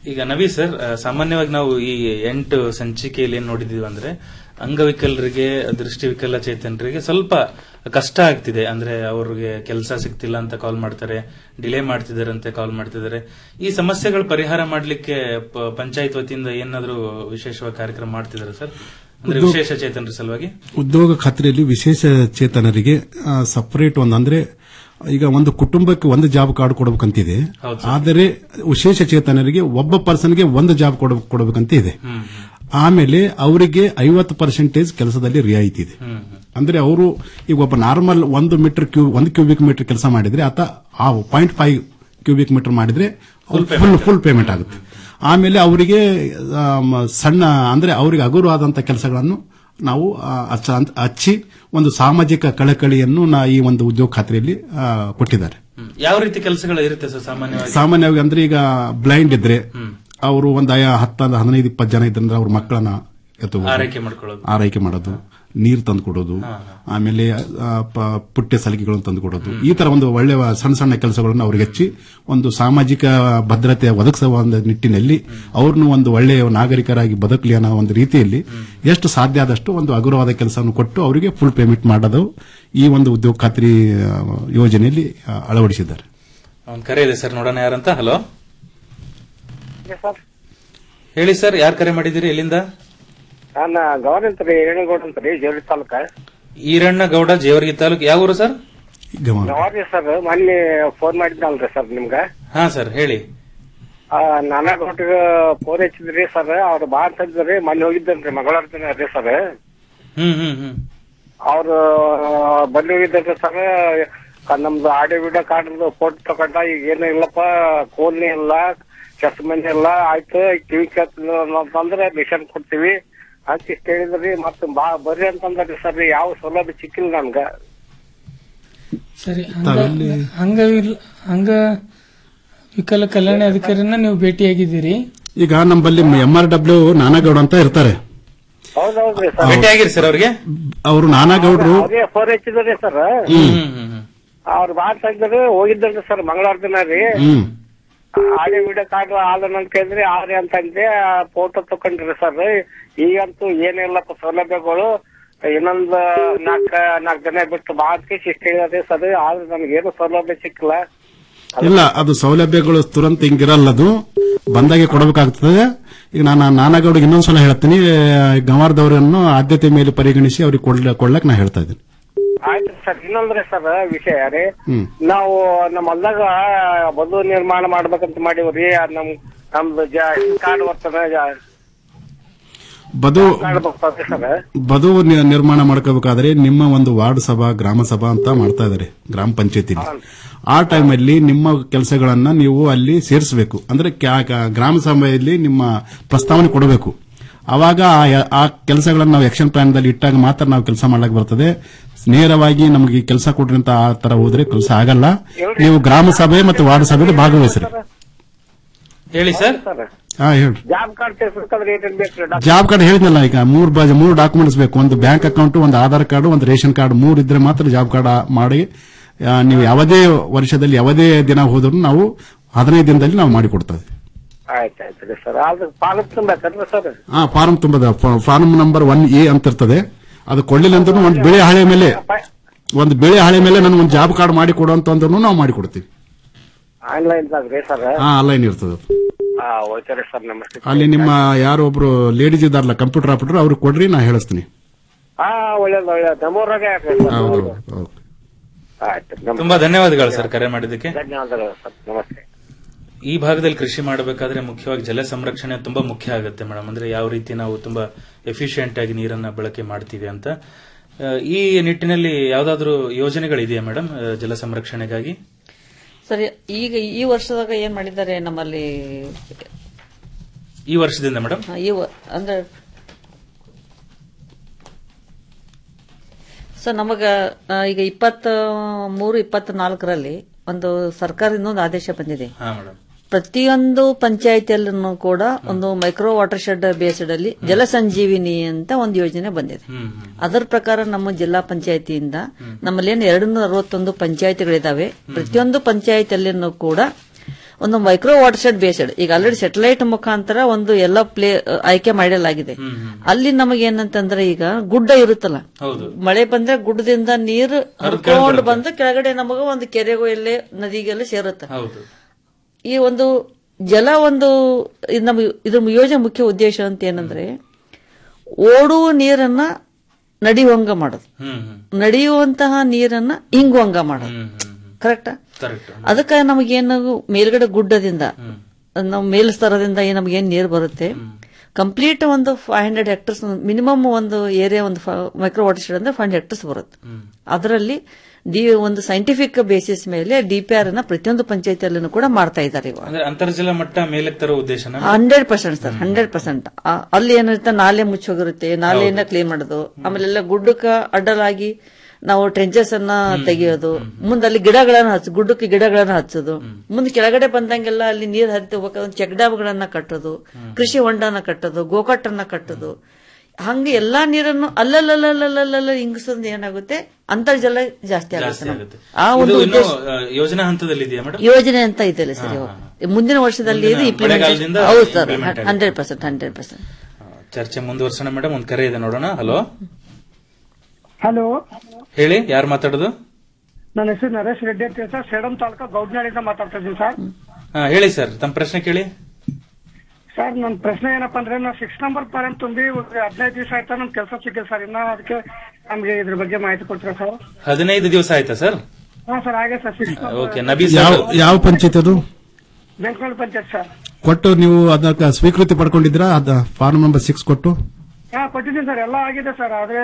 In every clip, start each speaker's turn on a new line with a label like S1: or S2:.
S1: ಈಗ ನವಿ ಸರ್ ಆ, ಸಾಮಾನ್ಯವಾಗಿ ನಾವು ಈ ಎಂಟು ಸಂಚಿಕೆಯಲ್ಲಿ ಏನ್ ನೋಡಿದೀವಿ ಅಂದ್ರೆ ಅಂಗವಿಕಲರಿಗೆ ದೃಷ್ಟಿ ವಿಕಲಚೇತನರಿಗೆ ಸ್ವಲ್ಪ ಕಷ್ಟ ಆಗ್ತಿದೆ ಅಂದ್ರೆ ಅವ್ರಿಗೆ ಕೆಲಸ ಸಿಗ್ತಿಲ್ಲ ಅಂತ ಕಾಲ್ ಮಾಡ್ತಾರೆ ಡಿಲೇ ಮಾಡ್ತಿದ್ದಾರೆ ಅಂತ ಕಾಲ್ ಮಾಡ್ತಿದ್ದಾರೆ ಈ ಸಮಸ್ಯೆಗಳ ಪರಿಹಾರ ಮಾಡ್ಲಿಕ್ಕೆ ಪ- ಪಂಚಾಯತ್ ವತಿಯಿಂದ ಏನಾದ್ರೂ ವಿಶೇಷವಾಗಿ ಕಾರ್ಯಕ್ರಮ ಮಾಡ್ತಿದ್ದಾರೆ ಸರ್ ಅಂದ್ರೆ
S2: ಉದ್ಯೋಗ-
S1: ವಿಶೇಷ ಚೇತನರ ಸಲುವಾಗಿ
S2: ಉದ್ಯೋಗ ಖಾತ್ರಿಯಲ್ಲಿ ವಿಶೇಷ ಚೇತನರಿಗೆ ಸಪರೇಟ್ ಒಂದು ಅಂದ್ರೆ ಈಗ ಒಂದು ಕುಟುಂಬಕ್ಕೆ ಒಂದು ಜಾಬ್ ಕಾರ್ಡ್ ಕೊಡಬೇಕಂತಿದೆ
S1: ಹೌದು
S2: ಆದರೆ ವಿಶೇಷ ಚೇತನರಿಗೆ ಒಬ್ಬ ಪರ್ಸನ್ಗೆ ಒಂದು ಜಾಬ್ ಕೊಡ ಕೊಡಬೇಕಂತ ಇದೆ
S1: ಹ್ಮ್
S2: ಆಮೇಲೆ ಅವರಿಗೆ ಐವತ್ತು ಪರ್ಸೆಂಟೇಜ್ ಕೆಲಸದಲ್ಲಿ ರಿಯಾಯಿತಿ ಇದೆ
S1: ಹ್ಮ್
S2: ಅಂದ್ರೆ ಅವರು ಈಗ ಒಬ್ಬ ನಾರ್ಮಲ್ ಒಂದು ಮೀಟರ್ ಕ್ಯೂ ಒಂದು ಕ್ಯೂಬಿಕ್ ಮೀಟರ್ ಕೆಲಸ ಮಾಡಿದ್ರೆ ಆತ ಆ ಪಾಯಿಂಟ್ ಫೈವ್ ಕ್ಯೂಬಿಕ್ ಮೀಟರ್ ಮಾಡಿದ್ರೆ ಫುಲ್ ಫುಲ್ ಪೇಮೆಂಟ್ ಆಗುತ್ತೆ ಆಮೇಲೆ ಅವರಿಗೆ ಆಮ್, ಸಣ್ಣ ಅಂದ್ರೆ ಅವರಿಗೆ ಹಗುರವಾದಂತಹ ಕೆಲಸಗಳನ್ನು ನಾವು ಆ, ಹಚ್ಚ- ಅಂತ- ಹಚ್ಚಿ ಒಂದು ಸಾಮಾಜಿಕ ಕಳಕಳಿಯನ್ನು ನಾ ಈ ಒಂದು ಉದ್ಯೋಗ ಖಾತ್ರಿಯಲ್ಲಿ ಆ, ಕೊಟ್ಟಿದ್ದಾರೆ
S1: ಹ್ಮ್. ಯಾವ ರೀತಿ ಕೆಲಸಗಳು ಇರುತ್ತೆ ಸರ್ ಸಾಮಾನ್ಯವಾಗಿ
S2: ಸಾಮಾನ್ಯವಾಗಿ ಅಂದ್ರೆ ಈಗ ಬ್ಲೈಂಡ್ ಇದ್ರೆ ಅವರು ಒಂದು ಹತ್ತ ಹದಿನೈದು ಇಪ್ಪತ್ತು ಜನ ಇದ್ರೆ ಅವ್ರ ಮಕ್ಕಳನ್ನ ಎತ್ತುವುದು
S1: ಆರೈಕೆ ಮಾಡ್ಕೊಳ್ಳೋದು
S2: ಆರೈಕೆ ಮಾಡೋದು ನೀರು ತಂದು ಕೊಡೋದು ಆಮೇಲೆ ಆ, ಪ- ಪುಟ್ಟ ಸಲಿಗೆಗಳನ್ನು ತಂದು ಕೊಡೋದು ಈ ತರ ಒಂದು ಒಳ್ಳೆಯ ಸಣ್ಣ ಸಣ್ಣ ಕೆಲಸಗಳನ್ನು ಅವ್ರಿಗೆ ಹಚ್ಚಿ ಒಂದು ಸಾಮಾಜಿಕ ಭದ್ರತೆ ಒದಗಿಸುವ ಒಂದು ನಿಟ್ಟಿನಲ್ಲಿ ಅವ್ರನ್ನು ಒಂದು ಒಳ್ಳೆಯ ನಾಗರಿಕರಾಗಿ ಬದುಕಲಿ ಅನ್ನೋ ಒಂದು ರೀತಿಯಲ್ಲಿ ಎಷ್ಟು ಸಾಧ್ಯ ಆದಷ್ಟು ಒಂದು ಹಗುರವಾದ ಕೆಲಸವನ್ನು ಕೊಟ್ಟು ಅವರಿಗೆ ಫುಲ್ ಪೇಮೆಂಟ್ ಮಾಡೋದು ಈ ಒಂದು ಉದ್ಯೋಗ ಖಾತ್ರಿ ಆ, ಯೋಜನೆಯಲ್ಲಿ ಆ, ಅಳವಡಿಸಿದ್ದಾರೆ
S1: ಒಂದ್ ಕರೆ ಇದೆ ಸರ್ ನೋಡೋಣ ಯಾರಂತ ಹಲೋ
S3: ಸರ್
S1: ಹೇಳಿ ಸರ್ ಯಾರು ಕರೆ ಮಾಡಿದಿರಿ ಎಲ್ಲಿಂದ
S3: ನಾನು ಗೌರಿ ಅಂತ ರೀ ಏಣಗೌಡ ಅಂತ ರೀ ಜೇವರಿ ತಾಲೂಕ
S1: ಈರಣ್ಣ ಗೌಡ ಜೇವರ್ಗಿ ತಾಲೂಕು ಯಾವ ಊರು ಸರ್
S3: ಗೌರಿ ಸರ್ ಮೊನ್ನೆ ಫೋನ್ ಮಾಡಿದ್ನಲ್ರಿ ಸರ್ ನಿಮ್ಗ
S1: ಹಾ ಸರ್ ಹೇಳಿ
S3: ಆ, ನಾನಾ ಗೌಡ್ರಿಗೆ ಫೋನ್ ಹಚ್ಚಿದ್ರಿ ಸರ್ ಅವ್ರು ಬಾ ಅಂತಂದ್ರಿ ಮೊನ್ನೆ ಹೋಗಿದ್ದೇನ್ರಿ ಮಂಗಳವಾರ ದಿನ ರೀ ಸರ್
S1: ಹ್ಮ್ ಹ್ಮ್ ಹ್ಮ್
S3: ಅವ್ರು ಬಂದು ಹೋಗಿದ್ದಾರೆ ಸರ್ ಕ- ನಮ್ದು ಆಡಿಯೋ ವಿಡಿಯೋ ಕಾರ್ಡ್ ಫೋಟೋ ತಗೊಂಡ ಈಗ ಏನು ಇಲ್ಲಪ್ಪ ಕೋಲ್ನಿ ಇಲ್ಲ ಚಸ್ಮನಿ ಇಲ್ಲ ಆಯ್ತು ಕಿವಿ ಕೇಳ್ತದ ಅಂತಂದ್ರೆ ಮಿಷನ್ ಕೊಡ್ತೀವಿ ಅಂತ ಇಷ್ಟ ಹೇಳಿದ್ರಿ ಮತ್ತೆ ಬಾ ಬರ್ರಿ ಅಂತಂದ್ರಿ ಸರ್ ಯಾವ ಸೌಲಭ್ಯ ಸಿಕ್ಕಿಲ್ಲ ನನ್ಗ
S4: ಸರಿ ಹಂಗ ಹಂಗ ವಿಲ್- ಹಂಗ ವಿಕಲ ಕಲ್ಯಾಣ ಅಧಿಕಾರಿನ ನೀವು ಭೇಟಿಯಾಗಿದ್ದೀರಿ
S2: ಈಗ ನಮ್ಮಲ್ಲಿ ಎಂ ಆರ್ ಡಬ್ಲ್ಯೂ ನಾನಾಗೌಡ ಅಂತ ಇರ್ತಾರೆ
S3: ಹೌದೌದ್ರಿ ಸರ್
S1: ಭೇಟಿಯಾಗಿರಿ ಸರ್ ಅವ್ರಿಗೆ
S2: ಅವರು ನಾನಾಗೌಡರು
S3: ಅವ್ರಿಗೆ ಫೋನ್ ಹಚ್ಚಿದ್ರಿ ಸರ್ ಅವ್ರು ಬಾ ಅಂತಂದ್ರಿ ಹೋಗಿದ್ರಿ ಸರ್ ಮಂಗಳವಾರ ದಿನ ರೀ
S2: ಹ್ಮ್
S3: ಆಡಿಯೋ ವಿಡಿಯೋ ಕಾರ್ಡ್ ಆದನ್ ಅಂತ ಕೇಳಿದ್ರಿ ಆದ್ರೆ ಅಂತಂದ್ರೆ ಫೋಟೋ ತಕೊಂಡ್ರಿ ಸರ್ ಈಗಂತೂ ಏನಿಲ್ಲಪ್ಪ ಸೌಲಭ್ಯಗಳು ಇನ್ನೊಂದ್ ನಾಲ್ಕ ನಾಲ್ಕು ಜನ ಬಿಟ್ಟು ಬಾ ಅಂತ ಇಷ್ಟ ಹೇಳಿದ್ರಿ ಸರ್ ಆದ್ರೆ ನಮ್ಗೇನು ಸೌಲಭ್ಯ ಸಿಕ್ಕಿಲ್ಲ
S2: ಇಲ್ಲ ಅದು ಸೌಲಭ್ಯಗಳು ತುರಂತ ಹಿಂಗಿರಲ್ಲ ಅದು ಬಂದಾಗೆ ಕೊಡಬೇಕಾಗ್ತದೆ ಈಗ ನಾನು ನಾನಾಗೌಡಿಗೆ ಇನ್ನೊಂದ್ಸಲ ಹೇಳ್ತೀನಿ ಗಂವಾರದವರನ್ನು ಆದ್ಯತೆ ಮೇಲೆ ಪರಿಗಣಿಸಿ ಅವ್ರಿಗೆ ಕೊಡ್ಲ ಕೊಡ್ಲಕ್ ನಾ ಹೇಳ್ತಾ ಇದ್ದೀನಿ
S3: ಆಯ್ತು ಸರ್ ಇನ್ನೊಂದ್ರಿ ಸರ್ ವಿಷಯ ರೀ
S2: ಹ್ಮ್
S3: ನಾವು ನಮ್ಮ ಹೊಲ್ದಾಗ ಬದು ನಿರ್ಮಾಣ ಮಾಡ್ಬೇಕಂತ ಮಾಡೀವ್ರಿ ಅದ್ ನಮ್ ನಮ್ದು ಕಾರ್ಡ್ ಬರ್ತದ
S2: ಬದು
S3: ಕಾರ್ಡ್ ಬರ್ತದೆ ಸರ್
S2: ಬದು ನಿ- ನಿರ್ಮಾಣ ಮಾಡ್ಕೋಬೇಕಾದ್ರೆ ನಿಮ್ಮ ಒಂದು ವಾರ್ಡ್ ಸಭಾ ಗ್ರಾಮ ಸಭಾ ಅಂತ ಮಾಡ್ತಾ ಇದಾರೆ ಗ್ರಾಮ ಪಂಚಾಯತಿ ಆ ಟೈಮಲ್ಲಿ ನಿಮ್ಮ ಕೆಲಸಗಳನ್ನ ನೀವು ಅಲ್ಲಿ ಸೇರಿಸಬೇಕು ಅಂದ್ರೆ ಕ್ಯಾ- ಕ್ಯಾ- ಗ್ರಾಮ ಸಭೆಯಲ್ಲಿ ನಿಮ್ಮ ಪ್ರಸ್ತಾವನೆ ಕೊಡಬೇಕು ಅವಾಗ ಆ- ಆ ಕೆಲಸಗಳನ್ನ ನಾವು ಆಕ್ಷನ್ ಪ್ಲಾನ್ ದಲ್ಲಿ ಇಟ್ಟಾಗ ಮಾತ್ರ ನಾವು ಕೆಲಸ ಮಾಡ್ಲಿಕ್ಕೆ ಬರ್ತದೆ ನೇರವಾಗಿ ನಮಗೆ ಕೆಲಸ ಕೊಡ್ರಿ ಅಂತ ಆ ತರ ಹೋದ್ರೆ ಕೆಲಸ ಆಗಲ್ಲ ನೀವು ಗ್ರಾಮ ಸಭೆ ಮತ್ತು ವಾರ್ಡ್ ಸಭೆಯಲ್ಲಿ ಭಾಗವಹಿಸ್ರಿ
S1: ಹೇಳಿ ಸರ್
S2: ಹಾ ಹೇಳ್ರಿ
S3: ಜಾಬ್ ಕಾರ್ಡ್ ತೆಗಿಸ್ಬೇಕಂದ್ರೆ ಏನೇನ್ ಬೇಕ್ರಿ
S2: ಜಾಬ್ ಕಾರ್ಡ್ ಹೇಳಿದ್ನಲ್ಲ ಈಗ ಮೂರು ಬಾಜ್ ಮೂರು ಡಾಕ್ಯುಮೆಂಟ್ಸ್ ಬೇಕು ಒಂದು ಬ್ಯಾಂಕ್ ಅಕೌಂಟ್ ಒಂದು ಆಧಾರ್ ಕಾರ್ಡ್ ಒಂದು ರೇಷನ್ ಕಾರ್ಡ್ ಮೂರು ಇದ್ರೆ ಮಾತ್ರ ಜಾಬ್ ಕಾರ್ಡ್ ಮಾಡಿ ಆ, ನೀವು ಯಾವುದೇ ವರ್ಷದಲ್ಲಿ ಯಾವುದೇ ದಿನ ಹೋದ್ರು ನಾವು ಹದಿನೈದು ದಿನದಲ್ಲಿ ನಾವು ಮಾಡಿಕೊಡ್ತೇವೆ
S3: ಆಯ್ತು ಆಯ್ತು ರೀ ಸರ್ ಅದು ಪಾಲಕ್ ತುಂಬಬೇಕಲ್ರಿ ಸರ್
S2: ಆ ಫಾರ್ಮ್ ತುಂಬದ ಫಾರ್ಮ್ ನಂಬರ್ ಒನ್ ಎ ಅಂತ ಇರ್ತದೆ ಅದು ಕೊಡ್ಲಿಲ್ಲ ಅಂದ್ರೂ ಒಂದು ಬೆಳೆ ಹಳೆ ಮೇಲೆ ಒಂದು ಬೆಳೆ ಹಳೆ ಮೇಲೆ ನನಗೆ ಒಂದು ಜಾಬ್ ಕಾರ್ಡ್ ಮಾಡಿ ಕೊಡು ಅಂತ ಅಂದ್ರೂ ನಾವು ಮಾಡಿಕೊಡ್ತೀವಿ
S3: ಆನ್ಲೈನ್ ರೀ ಸರ್
S2: ಹಾ ಆನ್ಲೈನ್ ಇರ್ತದೆ
S3: ಹಾ ಓಕೆ ರೀ ಸರ್ ನಮಸ್ತೆ
S2: ಅಲ್ಲಿ ನಿಮ್ಮ ಯಾರೋ ಒಬ್ರು ಲೇಡೀಸ್ ಇದಾರಲ್ಲ ಕಂಪ್ಯೂಟರ್ ಆಪರೇಟರ್ ಅವ್ರಿಗೆ ಕೊಡ್ರಿ ನಾ ಹೇಳಿಸ್ತೀನಿ
S3: ಹಾ ಒಳ್ಳೇದು ಒಳ್ಳೇದು ನಮ್ಮೂರಾಗ ಯಾಕ್ರಿ ಸರ್
S2: ಹೌದು ಹೌದು
S3: ಆಯ್ತು ನಮಸ್ತೆ.
S1: ತುಂಬಾ ಧನ್ಯವಾದಗಳು ಸರ್ ಕರೆ ಮಾಡಿದ್ದಕ್ಕೆ
S3: ಧನ್ಯವಾದಗಳು ಸರ್ ನಮಸ್ತೆ
S1: ಈ ಭಾಗದಲ್ಲಿ ಕೃಷಿ ಮಾಡಬೇಕಾದ್ರೆ ಮುಖ್ಯವಾಗಿ ಜಲ ಸಂರಕ್ಷಣೆ ತುಂಬಾ ಮುಖ್ಯ ಆಗುತ್ತೆ ಮೇಡಮ್ ಅಂದ್ರೆ ಯಾವ ರೀತಿ ನಾವು ತುಂಬಾ ಎಫಿಷಿಯಂಟ್ ಆಗಿ ನೀರನ್ನ ಬಳಕೆ ಮಾಡ್ತೀವಿ ಅಂತ ಆ, ಈ ನಿಟ್ಟಿನಲ್ಲಿ ಯಾವ್ದಾದ್ರು ಯೋಜನೆಗಳಿದೆಯಾ ಮೇಡಮ್ ಆ, ಜಲ ಸಂರಕ್ಷಣೆಗಾಗಿ
S5: ಸರಿ ಈಗ ಈ ವರ್ಷದಾಗ ಏನ್ ಮಾಡಿದ್ದಾರೆ ನಮ್ಮಲ್ಲಿ
S1: ಈ ವರ್ಷದಿಂದ ಮೇಡಮ್
S5: ಆ, ಈ ವ- ಅಂದ್ರೆ ಸರ್ ನಮಗ ಆ, ಈಗ ಇಪ್ಪತ್ತ ಮೂರು ಇಪ್ಪತ್ತ ನಾಲ್ಕರಲ್ಲಿ ಒಂದು ಸರ್ಕಾರದಿಂದ ಒಂದು ಆದೇಶ ಬಂದಿದೆ
S1: ಹಾ ಮೇಡಮ್
S5: ಪ್ರತಿಯೊಂದು ಪಂಚಾಯತಿಯಲ್ಲೂ ಕೂಡ ಒಂದು ಮೈಕ್ರೋ ವಾಟರ್ ಶೆಡ್ ಬೇಸ್ಡ್ ಅಲ್ಲಿ ಜಲ ಸಂಜೀವಿನಿ ಅಂತ ಒಂದು ಯೋಜನೆ ಬಂದಿದೆ ಅದರ ಪ್ರಕಾರ ನಮ್ಮ ಜಿಲ್ಲಾ ಪಂಚಾಯತಿಯಿಂದ ನಮ್ಮಲ್ಲಿ ಏನು ಎರಡು ನೂರ ಅರವತ್ತೊಂದು ಪಂಚಾಯತಿಗಳಿದಾವೆ ಪ್ರತಿಯೊಂದು ಪಂಚಾಯತಿಯಲ್ಲಿನೂ ಕೂಡ ಒಂದು ಮೈಕ್ರೋ ವಾಟರ್ ಶೆಡ್ ಬೇಸ್ಡ್ ಈಗ ಆಲ್ರೆಡಿ ಸೆಟಲೈಟ್ ಮುಖಾಂತರ ಒಂದು ಎಲ್ಲ ಪ್ಲೇ ಆಯ್ಕೆ ಮಾಡಲಾಗಿದೆ ಅಲ್ಲಿ ನಮಗೆ ಏನಂತಂದ್ರೆ ಈಗ ಗುಡ್ಡ ಇರುತ್ತಲ್ಲ
S1: ಹೌದು
S5: ಮಳೆ ಬಂದ್ರೆ ಗುಡ್ಡದಿಂದ ನೀರು ಹರ್ಕೊಂಡು ಬಂದು ಕೆಳಗಡೆ ನಮಗ ಒಂದು ಕೆರೆಗೂ ಎಲ್ಲೇ ನದಿಗೆಲ್ಲ ಸೇರುತ್ತೆ
S1: ಹೌದು
S5: ಈ ಒಂದು ಜಲ ಒಂದು ಇದು ನಮ್ಮ ಇದ್ರ ಯೋಜನೆ ಮುಖ್ಯ ಉದ್ದೇಶ ಅಂತ ಏನಂದ್ರೆ ಓಡುವ ನೀರನ್ನ ನಡೆಯುವಂಗ ಮಾಡೋದು
S1: ಹ್ಮ್ ಹ್ಮ್
S5: ನಡೆಯುವಂತಹ ನೀರನ್ನ ಇಂಗುವಂಗ ಮಾಡೋದು
S1: ಹ್ಮ್ ಹ್ಮ್
S5: ಕರೆಕ್ಟಾ
S1: ಕರೆಕ್ಟ್
S5: ಅದಕ್ಕೆ ನಮಗೇನು ಮೇಲ್ಗಡೆ ಗುಡ್ಡದಿಂದ ನಾವು ಮೇಲ್ಸ್ತರದಿಂದ ಏನ್ ನಮಗೇನ್ ನೀರು ಬರುತ್ತೆ ಕಂಪ್ಲೀಟ್ ಒಂದು ಫೈವ್ ಹಂಡ್ರೆಡ್ ಹೆಕ್ಟರ್ಸ್ ಮಿನಿಮಮ್ ಒಂದು ಏರಿಯಾ ಒಂದು ಮೈಕ್ರೋ ವಾಟರ್ ಶೆಡ್ ಅಂದ್ರೆ ಫೈವ್ ಹೆಕ್ಟರ್ಸ್ ಬರುತ್ತೆ ಅದರಲ್ಲಿ ಡಿ ಒಂದು ಸೈಂಟಿಫಿಕ್ ಬೇಸಿಸ್ ಮೇಲೆ ಡಿಪಿಆರ್ ಅನ್ನ ಪ್ರತಿಯೊಂದು ಪಂಚಾಯತಿಯಲ್ಲೂ ಕೂಡ ಮಾಡ್ತಾ ಇದ್ದಾರೆ ಇವಾಗ
S1: ಅಂದ್ರೆ ಅಂತರ್ಜಲ ಮಟ್ಟ ಮೇಲಕ್ಕೆ ತರೋ ಉದ್ದೇಶನ
S5: hundred percent sir hundred percent ಅಲ್ಲಿ ಏನಿರುತ್ತೆ ನಾಲೆ ಮುಚ್ಚೋಗಿರುತ್ತೆ ನಾಲೆಯನ್ನ ಕ್ಲೀನ್ ಮಾಡೋದು ಆಮೇಲೆ ಎಲ್ಲ ಗುಡ್ಡಕ್ಕ ಅಡ್ಡಲಾಗಿ ನಾವು ಟ್ರೆಂಚಸ್ ಅನ್ನ ತೆಗೆಯೋದು ಮುಂದೆ ಅಲ್ಲಿ ಗಿಡಗಳನ್ನ ಹಚ್ಚ ಗುಡ್ಡಕ್ಕೆ ಗಿಡಗಳನ್ನ ಹಚ್ಚೋದು ಮುಂದೆ ಕೆಳಗಡೆ ಬಂದಂಗೆಲ್ಲ ಅಲ್ಲಿ ನೀರ್ ಹರಿತು ಹೋಗ್ಬೇಕಾದ್ರೆ ಚೆಕ್ ಡ್ಯಾಮ್ಗಳನ್ನ ಕಟ್ಟೋದು ಕೃಷಿ ಹೊಂಡನ ಕಟ್ಟೋದು ಗೋಕಟ್ಟನ್ನ ಕಟ್ಟೋದು ಹಂಗೆ ಎಲ್ಲಾ ನೀರನ್ನು ಅಲ್ಲಲ್ಲಲ್ಲಲ್ಲಲ್ಲ ಹಿಂಗಿಸೋದ್ರಿಂದ ಏನಾಗುತ್ತೆ ಅಂತರ್ಜಲ ಜಾಸ್ತಿ ಆಗುತ್ತೆ
S1: ಜಾಸ್ತಿ
S5: ನಮ್ಗೆ.
S1: ಆಗುತ್ತೆ
S5: ಆ
S1: ಇದು
S5: ಒಂದು
S1: ಇನ್ನು
S5: ಉದ್ದೇಶ
S1: ಆ, ಯೋಜನಾ ಹಂತದಲ್ಲಿ ಇದೆಯಾ ಮೇಡಮ್
S5: ಯೋಜನೆ ಅಂತ ಇದೆಯಲ್ಲ ಸರ್ ಇವಾಗ. ಮುಂದಿನ ವರ್ಷದಲ್ಲಿ ಇದು
S1: ಮುಂದಿನ ಮಳೆಗಾಲದಿಂದ
S5: ಇಂಪ್ಲಿಮೆಂಟೇಷನ್ ಹೌದು ಸರ್
S1: implement ಆಗುತ್ತೆ.
S5: ಹಂಡ್ರೆಡ್ ಪರ್ಸೆಂಟ್ ಹಂಡ್ರೆಡ್ ಪರ್ಸೆಂಟ್
S1: ಚರ್ಚೆ ಮುಂದುವರ್ಸೋಣ ಮೇಡಮ್ ಒಂದ್ ಕರೆ ಇದೆ ನೋಡೋಣ ಹಲೋ
S6: ಹಲೋ
S1: ಹೇಳಿ ಯಾರು ಮಾತಾಡೋದು
S6: ನನ್ನ ಹೆಸರು ನರೇಶ್ ರೆಡ್ಡಿ ಅಂತ ಹೇಳಿ ಸರ್ ಸೇಡಂ ತಾಲೂಕು ಗೌಡ್ನಾಳಿಂದ ಮಾತಾಡ್ತಾ ಇದ್ದೀನಿ ಸರ್
S1: ಹಾ, ಹೇಳಿ ಸರ್ ತಮ್ಮ ಪ್ರಶ್ನೆ ಕೇಳಿ
S6: ಸರ್ ನನ್ನ ಪ್ರಶ್ನೆ ಏನಪ್ಪಾ ಅಂದ್ರೆ ನಾವು ಸಿಕ್ಸ್ ನಂಬರ್ ಪರ್ಯಂತ ತುಂಬಿ ಒಂದು ಹದಿನೈದು ದಿವಸ ಆಯ್ತಾ ನಮ್ ಕೆಲಸ ಸಿಕ್ಕಿಲ್ಲ ಸರ್ ಇನ್ನ ಅದಕ್ಕೆ ನಮ್ಗೆ ಇದ್ರ ಬಗ್ಗೆ ಮಾಹಿತಿ ಕೊಡ್ತೀರಾ ಸರ್
S1: ಹದಿನೈದು ದಿವಸ ಆಯ್ತಾ ಸರ್
S6: ಹಾ ಸರ್ ಹಾಗೆ ಸರ್ ಸಿಕ್ಸ್
S1: ಓಕೆ ನಬಿ
S2: ಯಾವ
S1: ಸರ್
S2: ಯಾವ ಪಂಚಾಯತ್ ಅದು
S6: ಬೆಂಗಳೂರು ಪಂಚಾಯತ್ ಸರ್
S2: ಕೊಟ್ಟು ನೀವು ಅದಕ್ಕೆ ಸ್ವೀಕೃತಿ ಪಡ್ಕೊಂಡಿದ್ರಾ ಅದ ಫಾರ್ಮ್ ನಂಬರ್ ಸಿಕ್ಸ್ ಕೊಟ್ಟು
S6: ಹಾ ಕೊಟ್ಟಿದ್ದೀನಿ ಸರ್ ಎಲ್ಲ ಆಗಿದೆ ಸರ್ ಅದೇ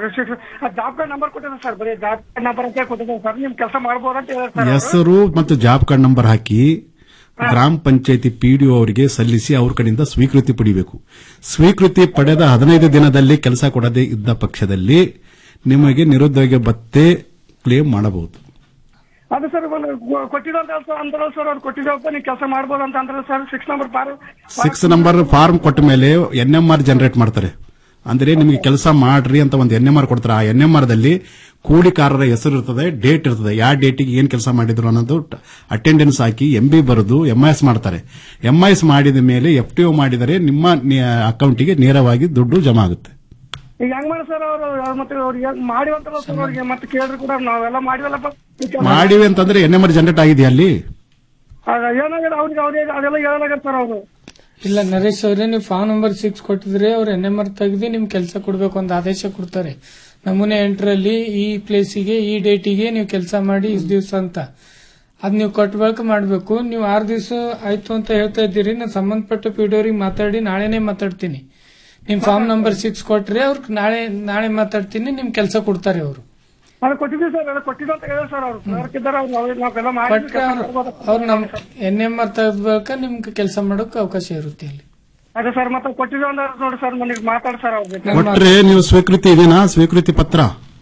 S6: ಜಾಬ್ ಕಾರ್ಡ್ ನಂಬರ್ ಕೊಟ್ಟಿದ್ದೀನಿ ಸರ್ ಬರೀ ಜಾಬ್ ಕಾರ್ಡ್ ನಂಬರ್ ಅಂತ ಕೊಟ್ಟಿದ್ದೀನಿ ಸರ್ ನಿಮ್ ಕೆಲಸ ಮಾಡ್ಬೋದು ಅಂತ ಹೇಳಿದ್ರು ಸರ್ ಅವ್ರು.
S2: ಹೆಸರು ಮತ್ತು ಜಾಬ್ ಕಾರ್ಡ್ ನಂಬರ್ ಹಾಕಿ ಗ್ರಾಮ ಪಂಚಾಯತಿ ಪಿಡಿಒ ಅವರಿಗೆ ಸಲ್ಲಿಸಿ ಅವ್ರ ಕಡೆಯಿಂದ ಸ್ವೀಕೃತಿ ಪಡಿಬೇಕು ಸ್ವೀಕೃತಿ ಪಡೆದ ಹದಿನೈದು ದಿನದಲ್ಲಿ ಕೆಲಸ ಕೊಡದೇ ಇದ್ದ ಪಕ್ಷದಲ್ಲಿ ನಿಮಗೆ ನಿರುದ್ಯೋಗ ಭತ್ತೆ ಕ್ಲೇಮ್ ಮಾಡಬಹುದು
S6: ಅದು ಸರ್ ಒಂದು ಕೊಟ್ಟಿದ್ದು ಅಂತ ಅಂದ್ರಲ್ಲ ಸರ್ ಅವ್ರು ಕೊಟ್ಟಿದ್ದಪ್ಪ ನೀವು ಕೆಲಸ ಮಾಡ್ಬೋದು ಅಂತ ಅಂದ್ರಲ್ಲ ಸರ್ ಸಿಕ್ಸ್ ನಂಬರ್ ಪಾರು
S2: ಸಿಕ್ಸ್ ನಂಬರ್ ಫಾರ್ಮ್ ಕೊಟ್ಟ ಮೇಲೆ ಎನ್ ಎಂ ಆರ್ ಜನರೇಟ್ ಮಾಡ್ತಾರೆ ಅಂದ್ರೆ ನಿಮಗೆ ಕೆಲಸ ಮಾಡ್ರಿ ಅಂತ ಒಂದು ಎನ್ ಎಂ ಆರ್ ಕೊಡ್ತಾರೆ ಆ ಎನ್ ಎಂ ಆರ್ ದಲ್ಲಿ ಕೂಲಿಕಾರರ ಹೆಸರು ಇರ್ತದೆ ಡೇಟ್ ಇರ್ತದೆ ಯಾವ ಡೇಟಿಗೆ ಏನ್ ಕೆಲಸ ಮಾಡಿದ್ರು ಅನ್ನೋದು ಅಟೆಂಡೆನ್ಸ್ ಹಾಕಿ ಎಂ ಬಿ ಬರೆದು ಎಂ ಎಸ್ ಮಾಡ್ತಾರೆ ಎಂ ಎಸ್ ಮಾಡಿದ ಮೇಲೆ ಎಫ್ ಟಿ ಒ ಮಾಡಿದರೆ ನಿಮ್ಮ ಅಕೌಂಟಿಗೆ ನೇರವಾಗಿ ದುಡ್ಡು ಜಮಾ ಆಗುತ್ತೆ
S6: ಈಗ ಹೆಂಗ್ ಮಾಡಿ ಸರ್ ಅವರು ಮತ್ತೆ ಅವ್ರಿಗೆ ಮಾಡಿವಂತಲ್ಲ ಸರ್ ಅವ್ರಿಗೆ ಮತ್ತೆ ಕೇಳಿದ್ರು ಕೂಡ ನಾವೆಲ್ಲ ಮಾಡಿವಲ್ಲಪ್ಪ ಈ ಕೆಲ್ಸ-
S2: ಮಾಡಿವೆ ಅಂತಂದ್ರೆ ಎನ್ ಎಂ ಆರ್ ಜನರೇಟ್ ಆಗಿದೆಯಾ ಅಲ್ಲಿ
S6: ಅದ್ ಏನಾಗಿದೆ ಅವ್ರಿಗೆ ಅವ್ರಿಗೆ ಅದೆಲ್ಲ ಹೇಳಲಾಗತ್ತೆ ಸರ್ ಅವರು
S4: ಇಲ್ಲ ನರೇಶ್ ಅವರೇ ನೀವು ಫಾರ್ಮ್ ನಂಬರ್ ಸಿಕ್ಸ್ ಕೊಟ್ಟಿದ್ರೆ ಅವ್ರು ಎನ್ ಎಂ ಆರ್ ತೆಗೆದು ನಿಮ್ ಕೆಲಸ ಕೊಡ್ಬೇಕು ಅಂತ ಆದೇಶ ಕೊಡ್ತಾರೆ ನಮೂನೆ ಎಂಟ್ರಲ್ಲಿ ಈ ಪ್ಲೇಸಿಗೆ ಈ ಡೇಟಿಗೆ ನೀವು ಕೆಲಸ ಮಾಡಿ ಇಷ್ಟು ದಿವಸ ಅಂತ ಅದ್ ನೀವು ಕೊಟ್ಟ ಬಳಿಕ ಮಾಡ್ಬೇಕು ನೀವು ಆರು ದಿವಸ ಆಯ್ತು ಅಂತ ಹೇಳ್ತಾ ಇದ್ದೀರಿ ನಾನು ಸಂಬಂಧಪಟ್ಟ ಪಿಡಿಯೋರಿಗೆ ಮಾತಾಡಿ ನಾಳೆನೆ ಮಾತಾಡ್ತೀನಿ ನಿಮ್ ಫಾರ್ಮ್ ನಂಬರ್ ಸಿಕ್ಸ್ ಕೊಟ್ರೆ ಅವ್ರಿಗೆ ನಾಳೆ ನಾಳೆ ಮಾತಾಡ್ತೀನಿ ನಿಮ್ ಕೆಲಸ ಕೊಡ್ತಾರೆ ಅವರು
S6: ಅದು ಕೊಟ್ಟಿದ್ದೀವಿ ಸರ್ ಅದು ಕೊಟ್ಟಿದ್ದು ಅಂತ ಹೇಳಿದ್ರು ಸರ್ ಅವ್ರು ಕ್ಲರ್ಕಿದ್ದಾರೆ ಅವ್ರು ಅವ್ರಿಗೆ ನಾವೆಲ್ಲ ಮಾಡಿ
S4: ಕೊಟ್ರೆ ಅವ್ರು ಅವ್ರು ನಮ್ ಎನ್ ಎಂ ಆರ್ ತೆಗೆದ ಬಳಿಕ ನಿಮ್ಗೆ ಕೆಲಸ ಮಾಡೋಕೆ ಅವಕಾಶ ಇರುತ್ತೆ ಅಲ್ಲಿ
S6: ಅದೇ ಸರ್ ಮತ್ತೆ ಕೊಟ್ಟಿದ್ದು ಅಂದ್ರೆ ನೋಡಿ ಸರ್ ನನಗೆ ಮಾತಾಡಿ ಸರ್ ಅವ್ರ ಜೊತೆ
S2: ಕೊಟ್ರೆ ನೀವು ಸ್ವೀಕೃತಿ ಇದೆನಾ ಸ್ವೀಕೃತಿ ಪತ್ರ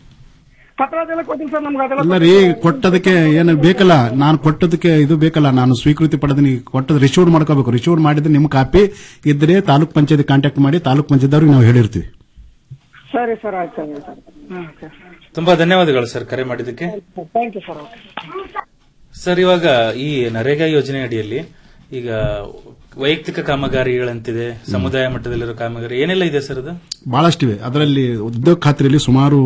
S6: ಪತ್ರ ಅದೆಲ್ಲ ಕೊಟ್ಟಿದ್ದು ಸರ್ ನಮ್ಗೆ ಅದೆಲ್ಲ
S2: ಇಲ್ಲ ರೀ ಕೊಟ್ಟದಕ್ಕೆ ಏನು ಬೇಕಲ್ಲ ನಾನು ಕೊಟ್ಟದಕ್ಕೆ ಇದು ಬೇಕಲ್ಲ ನಾನು ಸ್ವೀಕೃತಿ ಪಡೆದ ಕೊಟ್ಟದ್ ರಿಸೀವ್ ಮಾಡ್ಕೋಬೇಕು ರಿಸೀವ್ ಮಾಡಿದ್ರೆ ನಿಮ್ಮ ಕಾಪಿ ಇದ್ರೆ ತಾಲೂಕ್ ಪಂಚಾಯತ್ ಕಾಂಟ್ಯಾಕ್ಟ್ ಮಾಡಿ ತಾಲೂಕ್ ಪಂಚಾಯತ್ ನಾವು ಹೇಳಿರ್ತೀವಿ
S6: ಸರಿ ಸರ್ ಆಯ್ತು ಸರ್ ಸರ್ ಹ್ಮ್ ಓಕೆ
S1: ತುಂಬಾ ಧನ್ಯವಾದಗಳು ಸರ್ ಕರೆ ಮಾಡಿದ್ದಕ್ಕೆ
S6: thank you sir okay
S1: sir ಇವಾಗ ಈ ನರೇಗಾ ಯೋಜನೆ ಅಡಿಯಲ್ಲಿ ಈಗ ವೈಯಕ್ತಿಕ ಕಾಮಗಾರಿಗಳಂತಿದೆ ಸಮುದಾಯ ಮಟ್ಟದಲ್ಲಿರೋ ಕಾಮಗಾರಿ ಏನೆಲ್ಲ ಇದೆ ಸರ್ ಅದು
S2: ಬಹಳಷ್ಟಿವೆ ಅದರಲ್ಲಿ ಉದ್ಯೋಗ ಖಾತ್ರಿಯಲ್ಲಿ ಸುಮಾರು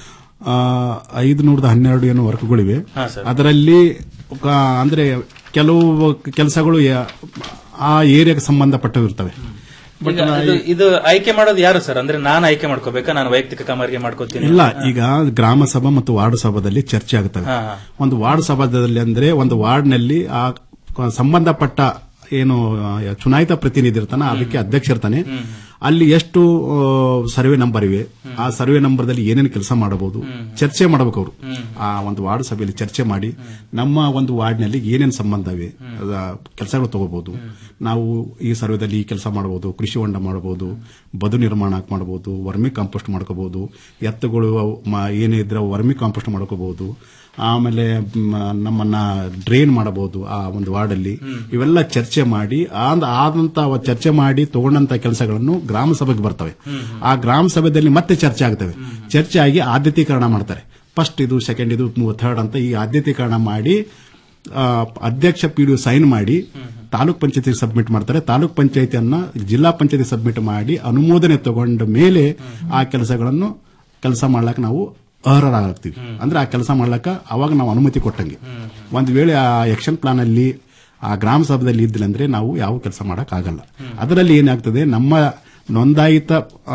S2: ಐದುನೂರದ ಹನ್ನೆರಡು ಏನೋ ವರ್ಕ್ಗಳಿವೆ
S1: ಹಾ, ಸರ್.
S2: ಅದರಲ್ಲಿ ಕ- ಅಂದ್ರೆ ಕೆಲವು ಕೆಲಸಗಳು ಯ- ಆ ಏರಿಯಾಗೆ ಸಂಬಂಧಪಟ್ಟವಿರ್ತವೆ
S1: ಈಗ ಇದು- ಇದು ಆಯ್ಕೆ ಮಾಡೋದು ಯಾರು ಸರ್ ಅಂದ್ರೆ ನಾನು ಆಯ್ಕೆ ಮಾಡ್ಕೋಬೇಕಾ ನಾನು ವೈಯಕ್ತಿಕ ಕಾಮಗಾರಿಗೆ ಮಾಡ್ಕೋತೀನಿ
S2: ಇಲ್ಲ ಈಗ ಗ್ರಾಮ ಸಭಾ ಮತ್ತು ವಾರ್ಡ್ ಸಭಾದಲ್ಲಿ ಚರ್ಚೆ ಆಗುತ್ತವೆ
S1: ಹಾ, ಹಾ.
S2: ಒಂದು ವಾರ್ಡ್ ಸಭಾದಲ್ಲಿ ಅಂದ್ರೆ ಒಂದು ವಾರ್ಡ್ನಲ್ಲಿ ಆ ಕ- ಸಂಬಂಧಪಟ್ಟ ಏನು ಆ, ಚುನಾಯಿತ ಪ್ರತಿನಿಧಿ ಇರ್ತಾನೆ ಅದಕ್ಕೆ ಅಧ್ಯಕ್ಷ ಇರ್ತಾನೆ ಅಲ್ಲಿ ಎಷ್ಟು ಆ, ಸರ್ವೆ ನಂಬರ್ ಇವೆ ಆ ಸರ್ವೆ ನಂಬರ್ದಲ್ಲಿ ಏನೇನು ಕೆಲಸ ಮಾಡಬಹುದು ಚರ್ಚೆ ಮಾಡಬೇಕು ಅವರು ಆ ಒಂದು ವಾರ್ಡ್ ಸಭೆಯಲ್ಲಿ ಚರ್ಚೆ ಮಾಡಿ ನಮ್ಮ ಒಂದು ವಾರ್ಡ್ನಲ್ಲಿ ಏನೇನು ಸಂಬಂಧ ಇವೆ ಕೆಲಸಗಳು ತಗೋಬಹುದು ನಾವು ಈ ಸರ್ವೆದಲ್ಲಿ ಈ ಕೆಲಸ ಮಾಡಬಹುದು ಕೃಷಿ ಹೊಂಡ ಮಾಡಬಹುದು ಬದು ನಿರ್ಮಾಣ ಮಾಡಬಹುದು ವರ್ಮಿ ಕಾಂಪೋಸ್ಟ್ ಮಾಡ್ಕೋಬಹುದು ಎತ್ತುಗಳು ಅವು ಮ- ಏನೇ ಇದ್ರೆ ಅವು ವರ್ಮಿ ಕಾಂಪೋಸ್ಟ್ ಮಾಡ್ಕೋಬಹುದು ಆಮೇಲೆ ಮ್, ನಮ್ಮನ್ನ ಡ್ರೈನ್ ಮಾಡಬಹುದು ಆ ಒಂದು ವಾರ್ಡಲ್ಲಿ ಇವೆಲ್ಲ ಚರ್ಚೆ ಮಾಡಿ ಆದ ಆದಂತ ಅವ ಚರ್ಚೆ ಮಾಡಿ ತಗೊಂಡಂತ ಕೆಲಸಗಳನ್ನು ಗ್ರಾಮ ಸಭೆಗೆ ಬರ್ತವೆ ಆ ಗ್ರಾಮ ಸಭೆಯಲ್ಲಿ ಮತ್ತೆ ಚರ್ಚೆ ಆಗ್ತವೆ ಚರ್ಚೆ ಆಗಿ ಆದ್ಯತೀಕರಣ ಮಾಡ್ತಾರೆ ಫಸ್ಟ್ ಇದು ಸೆಕೆಂಡ್ ಇದು ಥರ್ಡ್ ಅಂತ ಈ ಆದ್ಯತೀಕರಣ ಮಾಡಿ ಆ, ಅಧ್ಯಕ್ಷ ಪಿಡಿಒ ಸೈನ್ ಮಾಡಿ ತಾಲೂಕ್ ಪಂಚಾಯತಿ ಸಬ್ಮಿಟ್ ಮಾಡ್ತಾರೆ ತಾಲೂಕ್ ಪಂಚಾಯತಿಯನ್ನ ಜಿಲ್ಲಾ ಪಂಚಾಯತಿ ಸಬ್ಮಿಟ್ ಮಾಡಿ ಅನುಮೋದನೆ ತಗೊಂಡ ಮೇಲೆ ಆ ಕೆಲಸಗಳನ್ನು ಕೆಲಸ ಮಾಡ್ಲಕ್ಕೆ ನಾವು ಅರ್ಹರಾಗ್ತೀವಿ ಅಂದ್ರೆ ಆ ಕೆಲಸ ಮಾಡ್ಲಕ್ಕ ಅವಾಗ ನಾವು ಅನುಮತಿ ಕೊಟ್ಟಂಗೆ ಒಂದ್ ವೇಳೆ ಆ ಎಕ್ಷನ್ ಪ್ಲಾನ್ ಅಲ್ಲಿ ಆ ಗ್ರಾಮ ಸಭಾದಲ್ಲಿ ಇದ್ದಿಲ್ಲ ಅಂದ್ರೆ ನಾವು ಯಾವ ಕೆಲಸ ಮಾಡಕ್ ಆಗಲ್ಲ ಅದರಲ್ಲಿ ಏನಾಗ್ತದೆ ನಮ್ಮ ನೋಂದಾಯಿತ